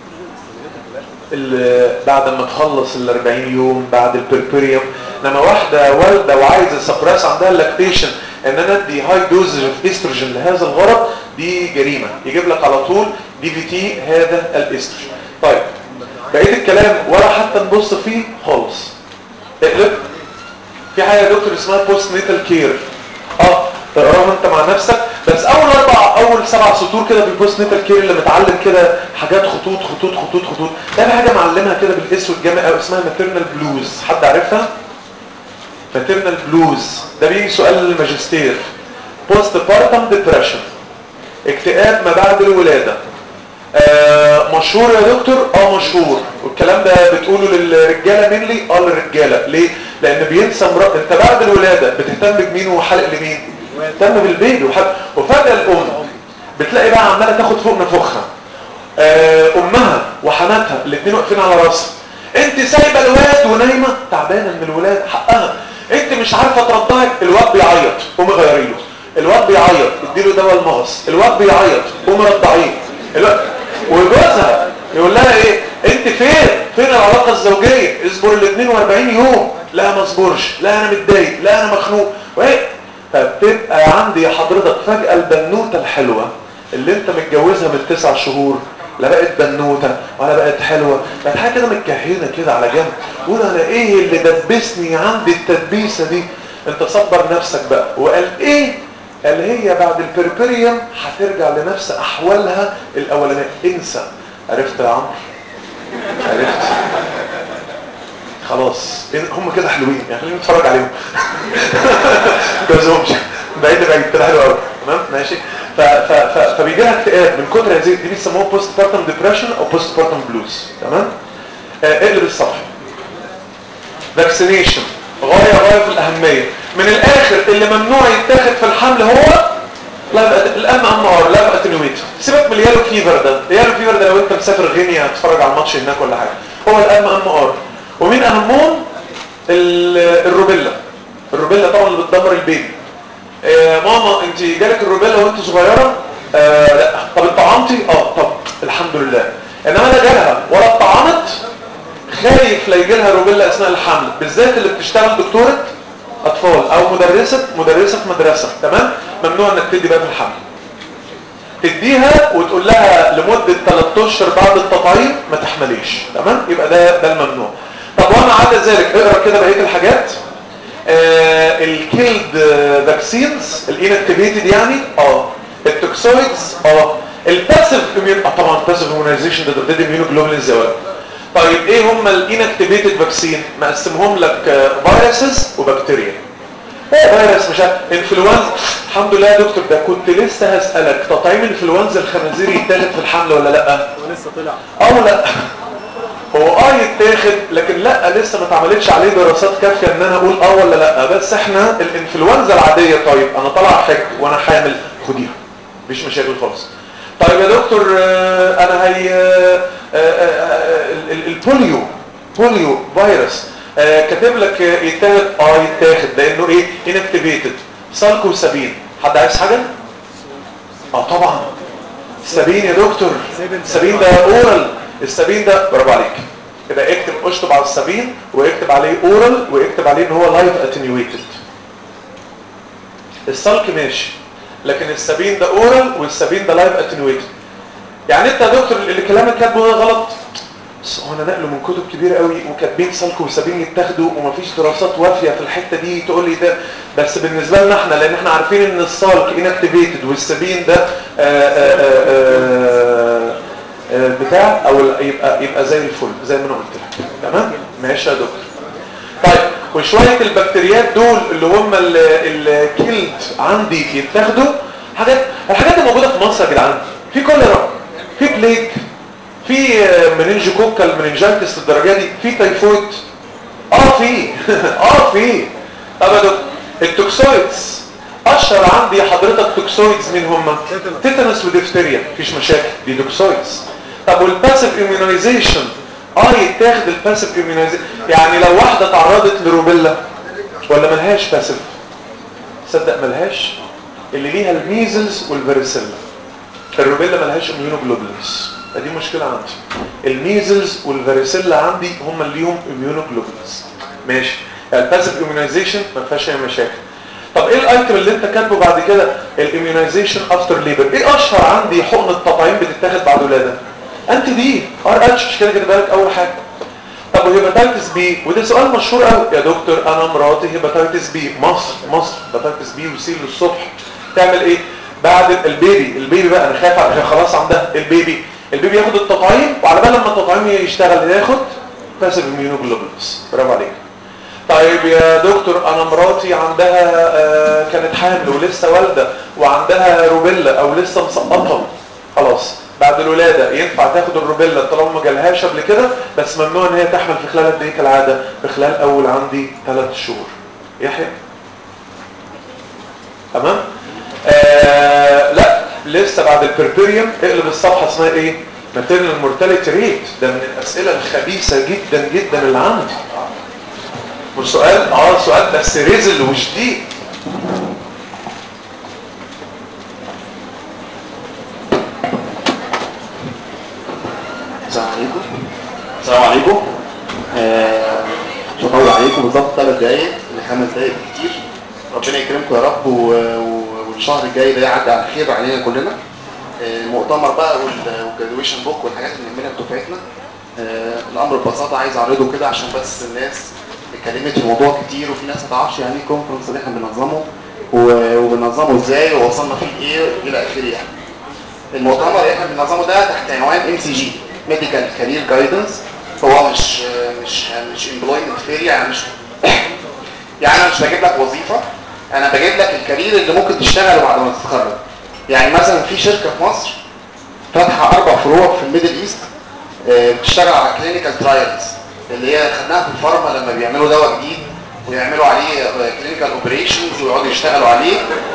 بعد ما تخلص ال 40 يوم بعد البربريوم لما واحده والده وعايزه سبريس عندها اللاكتيشن ان انا ادي هاي دوز اوف استروجين لهذا الغرض دي جريمه يجيب لك على طول دي في تي هذا الاستروجين طيب بقيه الكلام ولا حتى نبص فيه خالص اقلب في حاجه يا دكتور اسمها بوست نيتال كير اه تقراها انت مع نفسك بس اول اربع اول سبع سطور كده بالبوست نيتال كير اللي متعلم كده حاجات خطوط خطوط خطوط خطوط ده حاجه معلمها كده بالاسود جامع قوي اسمها ماتيرنال بلوز حد عارفها ماتيرنال بلوز ده بيجي سؤال للماجستير بوست بارتم ديبريشن اكتئاب ما بعد الولاده آه مشهور يا دكتور اه مشهور والكلام ده بتقوله للرجاله منلي اه للرجاله ليه لان بينسى مرات انت بعد الولاده بتهتم بمين وحلق لمين بتهتم بالبيبي وحلق وفجاه الام بتلاقي بقى عماله تاخد فوق نفوخها آه امها وحماتها الاثنين واقفين على راسها انت سايبه الواد ونايمه تعبانه من الولاد حقها انت مش عارفه ترضعي الواد بيعيط قومي غيري له الواد بيعيط اديله دواء المغص الواد بيعيط قومي رضعيه الواد وجوزها يقول لها ايه انت فين فين العلاقه الزوجيه اصبر ال 42 يوم لا ما اصبرش لا انا متضايق لا انا مخنوق وايه فبتبقى عندي حضرتك فجاه البنوته الحلوه اللي انت متجوزها من تسع شهور لا بقت بنوته ولا بقت حلوه بقت حاجه كده متكهنه كده على جنب قول انا ايه اللي دبسني عندي التدبيسه دي انت صبر نفسك بقى وقال ايه قال هي بعد البربريوم هترجع لنفس احوالها الاولانيه انسى عرفت يا عمرو عرفت خلاص هم كده حلوين يعني خلينا نتفرج عليهم جوزهمش بعيد بعيد كده حلو قوي تمام ماشي ف ف ف فبيجي لها اكتئاب من كتر هذه دي بيسموها بوست بارتم ديبريشن او بوست بارتم بلوز تمام آه اقلب الصفحه فاكسينيشن غايه غايه في الاهميه من الاخر اللي ممنوع يتاخد في الحمل هو الام ام ار لا اتنويت سيبك من اليالو فيفر ده اليالو فيفر ده لو انت مسافر غينيا هتتفرج على الماتش هناك ولا حاجه هو الام ام ار ومين اهمهم الروبيلا الروبيلا طبعا اللي بتدمر البيبي آه ماما انت جالك الروبيلا وانت صغيره آه لا طب اتطعمتي اه طب الحمد لله انما لا جالها ولا اتطعمت خايف لا يجي لها روبيلا اثناء الحمل بالذات اللي بتشتغل دكتوره اطفال او مدرسه مدرسه في مدرسه تمام ممنوع انك تدي بقى في الحمل تديها وتقول لها لمده 3 اشهر بعد التطعيم ما تحمليش تمام يبقى ده ده الممنوع طب وما عدا ذلك اقرا كده بقيه الحاجات آه الكيلد فاكسينز الانكتيفيتد يعني اه التوكسويدز اه الباسيف اميون اه طبعا الباسيف اميونايزيشن ده ده اميونوجلوبولين زوال طيب ايه هم الانكتيفيتد فاكسين مقسمهم لك فيروسز وبكتيريا ايه فيروس مش عارف انفلونزا الحمد لله يا دكتور ده كنت لسه هسالك تطعيم انفلونزا الخنازير يتاخد في الحمل ولا لا هو لسه طلع اه لا هو اه يتاخد لكن لا لسه ما اتعملتش عليه دراسات كافيه ان انا اقول اه ولا لا بس احنا الانفلونزا العاديه طيب انا طالع حج وانا حامل خديها مفيش مشاكل خالص طيب يا دكتور آه انا هي آه آه البوليو بوليو فيروس آه كاتب لك آه، يتاخد اه يتاخد لانه ايه انكتيفيتد سالكو سابين حد عايز حاجه اه طبعا السابين يا دكتور السابين ده اورال السابين ده برافو عليك يبقى اكتب اشطب على السابين واكتب عليه اورال واكتب عليه ان هو لايف اتنيويتد السلك ماشي لكن السابين ده اورال والسابين ده لايف اتنيويتد يعني انت يا دكتور اللي كلامك كاتبه ده غلط بس هو انا نقله من كتب كبيره قوي وكاتبين سلك وسابين يتاخدوا ومفيش دراسات وافيه في الحته دي تقول لي ده بس بالنسبه لنا احنا لان احنا عارفين ان السلك انكتيفيتد والسابين ده آآ آآ آآ آآ بتاع او ال- يبقى يبقى زي الفل زي ما انا قلت لك تمام ماشي يا دكتور طيب وشويه البكتيريات دول اللي هم الكيلد عندي يتاخدوا حاجات الحاجات الموجوده في مصر يا جدعان في كوليرا في بليج في مننجوكوكال مننجايتس الدرجه دي في تيفويد اه في اه في طب يا دكتور التوكسويدز اشهر عندي حضرتك توكسويدز مين هم تيتانوس وديفتيريا مفيش مشاكل دي توكسويدز طب والباسيف اميونايزيشن اه يتاخد الباسيف اميونايزيشن يعني لو واحده تعرضت لروبيلا ولا ملهاش باسيف صدق ملهاش اللي ليها الميزلز والفاريسيلا الروبيلا ملهاش اميونوجلوبولينز دي مشكله عندي الميزلز والفاريسيلا عندي هم اللي ليهم اميونوجلوبولينز ماشي الباسيف اميونايزيشن ما فيهاش اي مشاكل طب ايه الايتم اللي انت كاتبه بعد كده الاميونايزيشن افتر ليبر ايه اشهر عندي حقن التطعيم بتتاخد بعد ولاده انتي دي ار اتش مش كده كده بالك اول حاجه طب وهيباتيتس بي وده سؤال مشهور قوي يا دكتور انا مراتي هيباتيتس بي مصر مصر هيباتيتس بي وسي للصبح تعمل ايه بعد البيبي البيبي بقى انا خايف عشان خلاص عندها البيبي البيبي ياخد التطعيم وعلى بال لما التطعيم يشتغل ياخد باسيف اميونوجلوبولينز برافو عليك طيب يا دكتور انا مراتي عندها آه كانت حامل ولسه والده وعندها روبيلا او لسه مسقطه خلاص بعد الولاده ينفع تاخد الروبيلا طالما ما جالهاش قبل كده بس ممنوع ان هي تحمل في خلال قد ايه كالعاده في خلال اول عندي ثلاث شهور يحيى تمام آه لا لسه بعد البربريوم اقلب الصفحه اسمها ايه ماتيرنال مورتاليتي ريت ده من الاسئله الخبيثه جدا جدا اللي عندي وسؤال اه سؤال بس رزل وشديد السلام عليكم السلام عليكم آه، مش هطول عليكم بالظبط ثلاث دقايق لخمس دقايق كتير ربنا يكرمكم يا رب و- و- والشهر الجاي ده يعدي على خير علينا كلنا آه، المؤتمر بقى والجراديويشن بوك والحاجات اللي بنعملها في دفعتنا آه، الامر ببساطه عايز اعرضه كده عشان بس الناس اتكلمت في الموضوع كتير وفي ناس ما تعرفش يعني ايه كونفرنس اللي احنا بننظمه و- وبننظمه ازاي ووصلنا فيه ايه الى اخره يعني المؤتمر اللي احنا بننظمه ده تحت عنوان ام سي جي ميديكال كارير جايدنس هو مش مش مش امبلويمنت فير يعني مش يعني انا مش بجيب لك وظيفه انا بجيب لك الكارير اللي ممكن تشتغله بعد ما تتخرج يعني مثلا في شركه في مصر فاتحه اربع فروع في الميدل ايست آه، بتشتغل على كلينيكال ترايلز اللي هي خدناها في الفارما لما بيعملوا دواء جديد ويعملوا عليه كلينيكال اوبريشنز ويقعدوا يشتغلوا عليه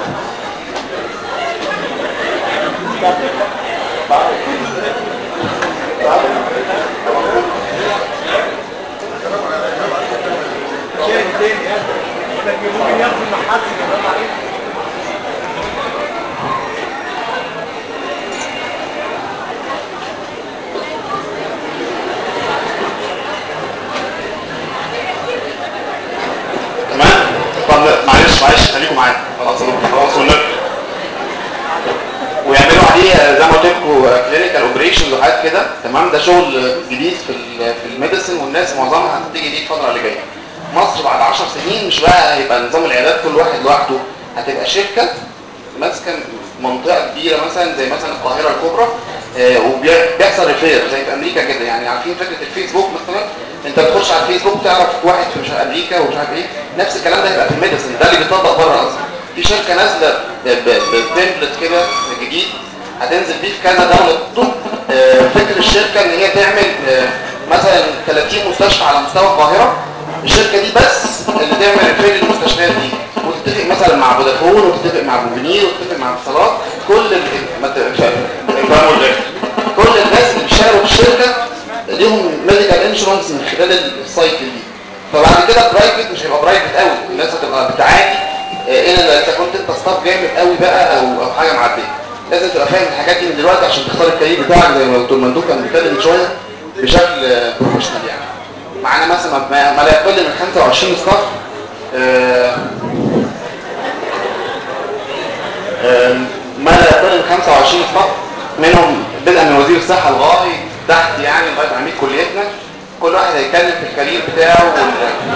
تمام طب معلش معلش خليكم معايا خلاص خلاص والنبي ويعملوا عليه زي ما قلت لكم كلينيكال اوبريشنز وحاجات كده تمام ده شغل جديد في ال في الميديسن والناس معظمها هتيجي دي الفتره اللي جايه مصر بعد 10 سنين مش بقى هيبقى نظام العيادات كل واحد لوحده هتبقى شركه ماسكه منطقه كبيره مثلا زي مثلا القاهره الكبرى آه، وبيحصل ريفير زي في امريكا كده يعني عارفين فكره الفيسبوك مثلا انت بتخش على الفيسبوك تعرف واحد في مش عارف امريكا ومش عارف ايه نفس الكلام ده هيبقى في الميديسن ده اللي بيطبق بره اصلا في شركه نازله بتمبلت كده جديد هتنزل بيه في كذا دوله طب آه، فكر الشركه ان هي تعمل آه، مثلا 30 مستشفى على مستوى القاهره الشركه دي بس اللي تعمل ريفير للمستشفيات دي وتتفق مثلا مع فودافون وتتفق مع موبينيل وتتفق مع اتصالات كل ال- ما ت- ف- فاهموا الفكرة؟ كل الناس اللي بيشتغلوا في الشركه ليهم ميديكال انشورنس خلال السايكل دي فبعد كده برايفت مش هيبقى برايفت قوي الناس هتبقى بتعاني آه، الا اذا كنت انت ستاف جامد قوي بقى او او حاجه معديه لازم تبقى فاهم الحاجات دي من دلوقتي عشان تختار الكارير بتاعك زي ما دكتور مندوب كان بيتكلم من شويه بشكل بروفيشنال يعني معانا مثلا ما ما لا يقل من 25 ستاف آه، آم، ما لا يقل من 25 ستاف منهم بدءا من وزير الصحه لغايه تحت يعني لغايه عميد كليتنا كل واحد هيتكلم في الكارير بتاعه وال...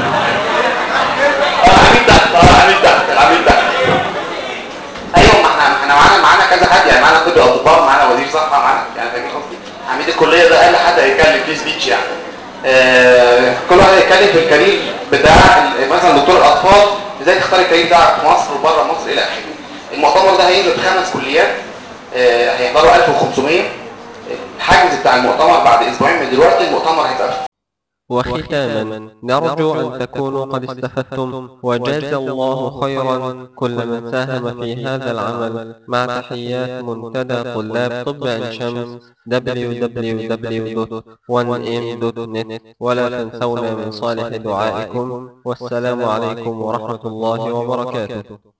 اه عميد تحت اه عميد تحت العميد تحت ايوه ما احنا ما احنا معانا معانا كذا حد يعني معانا طب اطباء معانا وزير صحه معانا يعني فاهمين قصدي عميد الكليه ده اقل حد هيتكلم في سبيتش يعني آه كل واحد هيتكلم في الكارير بتاع ال- مثلا دكتور الاطفال ازاي تختار الكارير بتاعك في مصر وبره مصر الى اخره المؤتمر ده هينزل في خمس كليات آه هيحضروا 1500 الحجز بتاع المؤتمر بعد اسبوعين من دلوقتي المؤتمر هيبقى في وختاما نرجو أن تكونوا قد استفدتم وجاز الله خيرا كل من ساهم في هذا العمل مع تحيات منتدى طلاب طب عين شمس www.1m.net ولا تنسونا من صالح دعائكم والسلام عليكم ورحمة الله وبركاته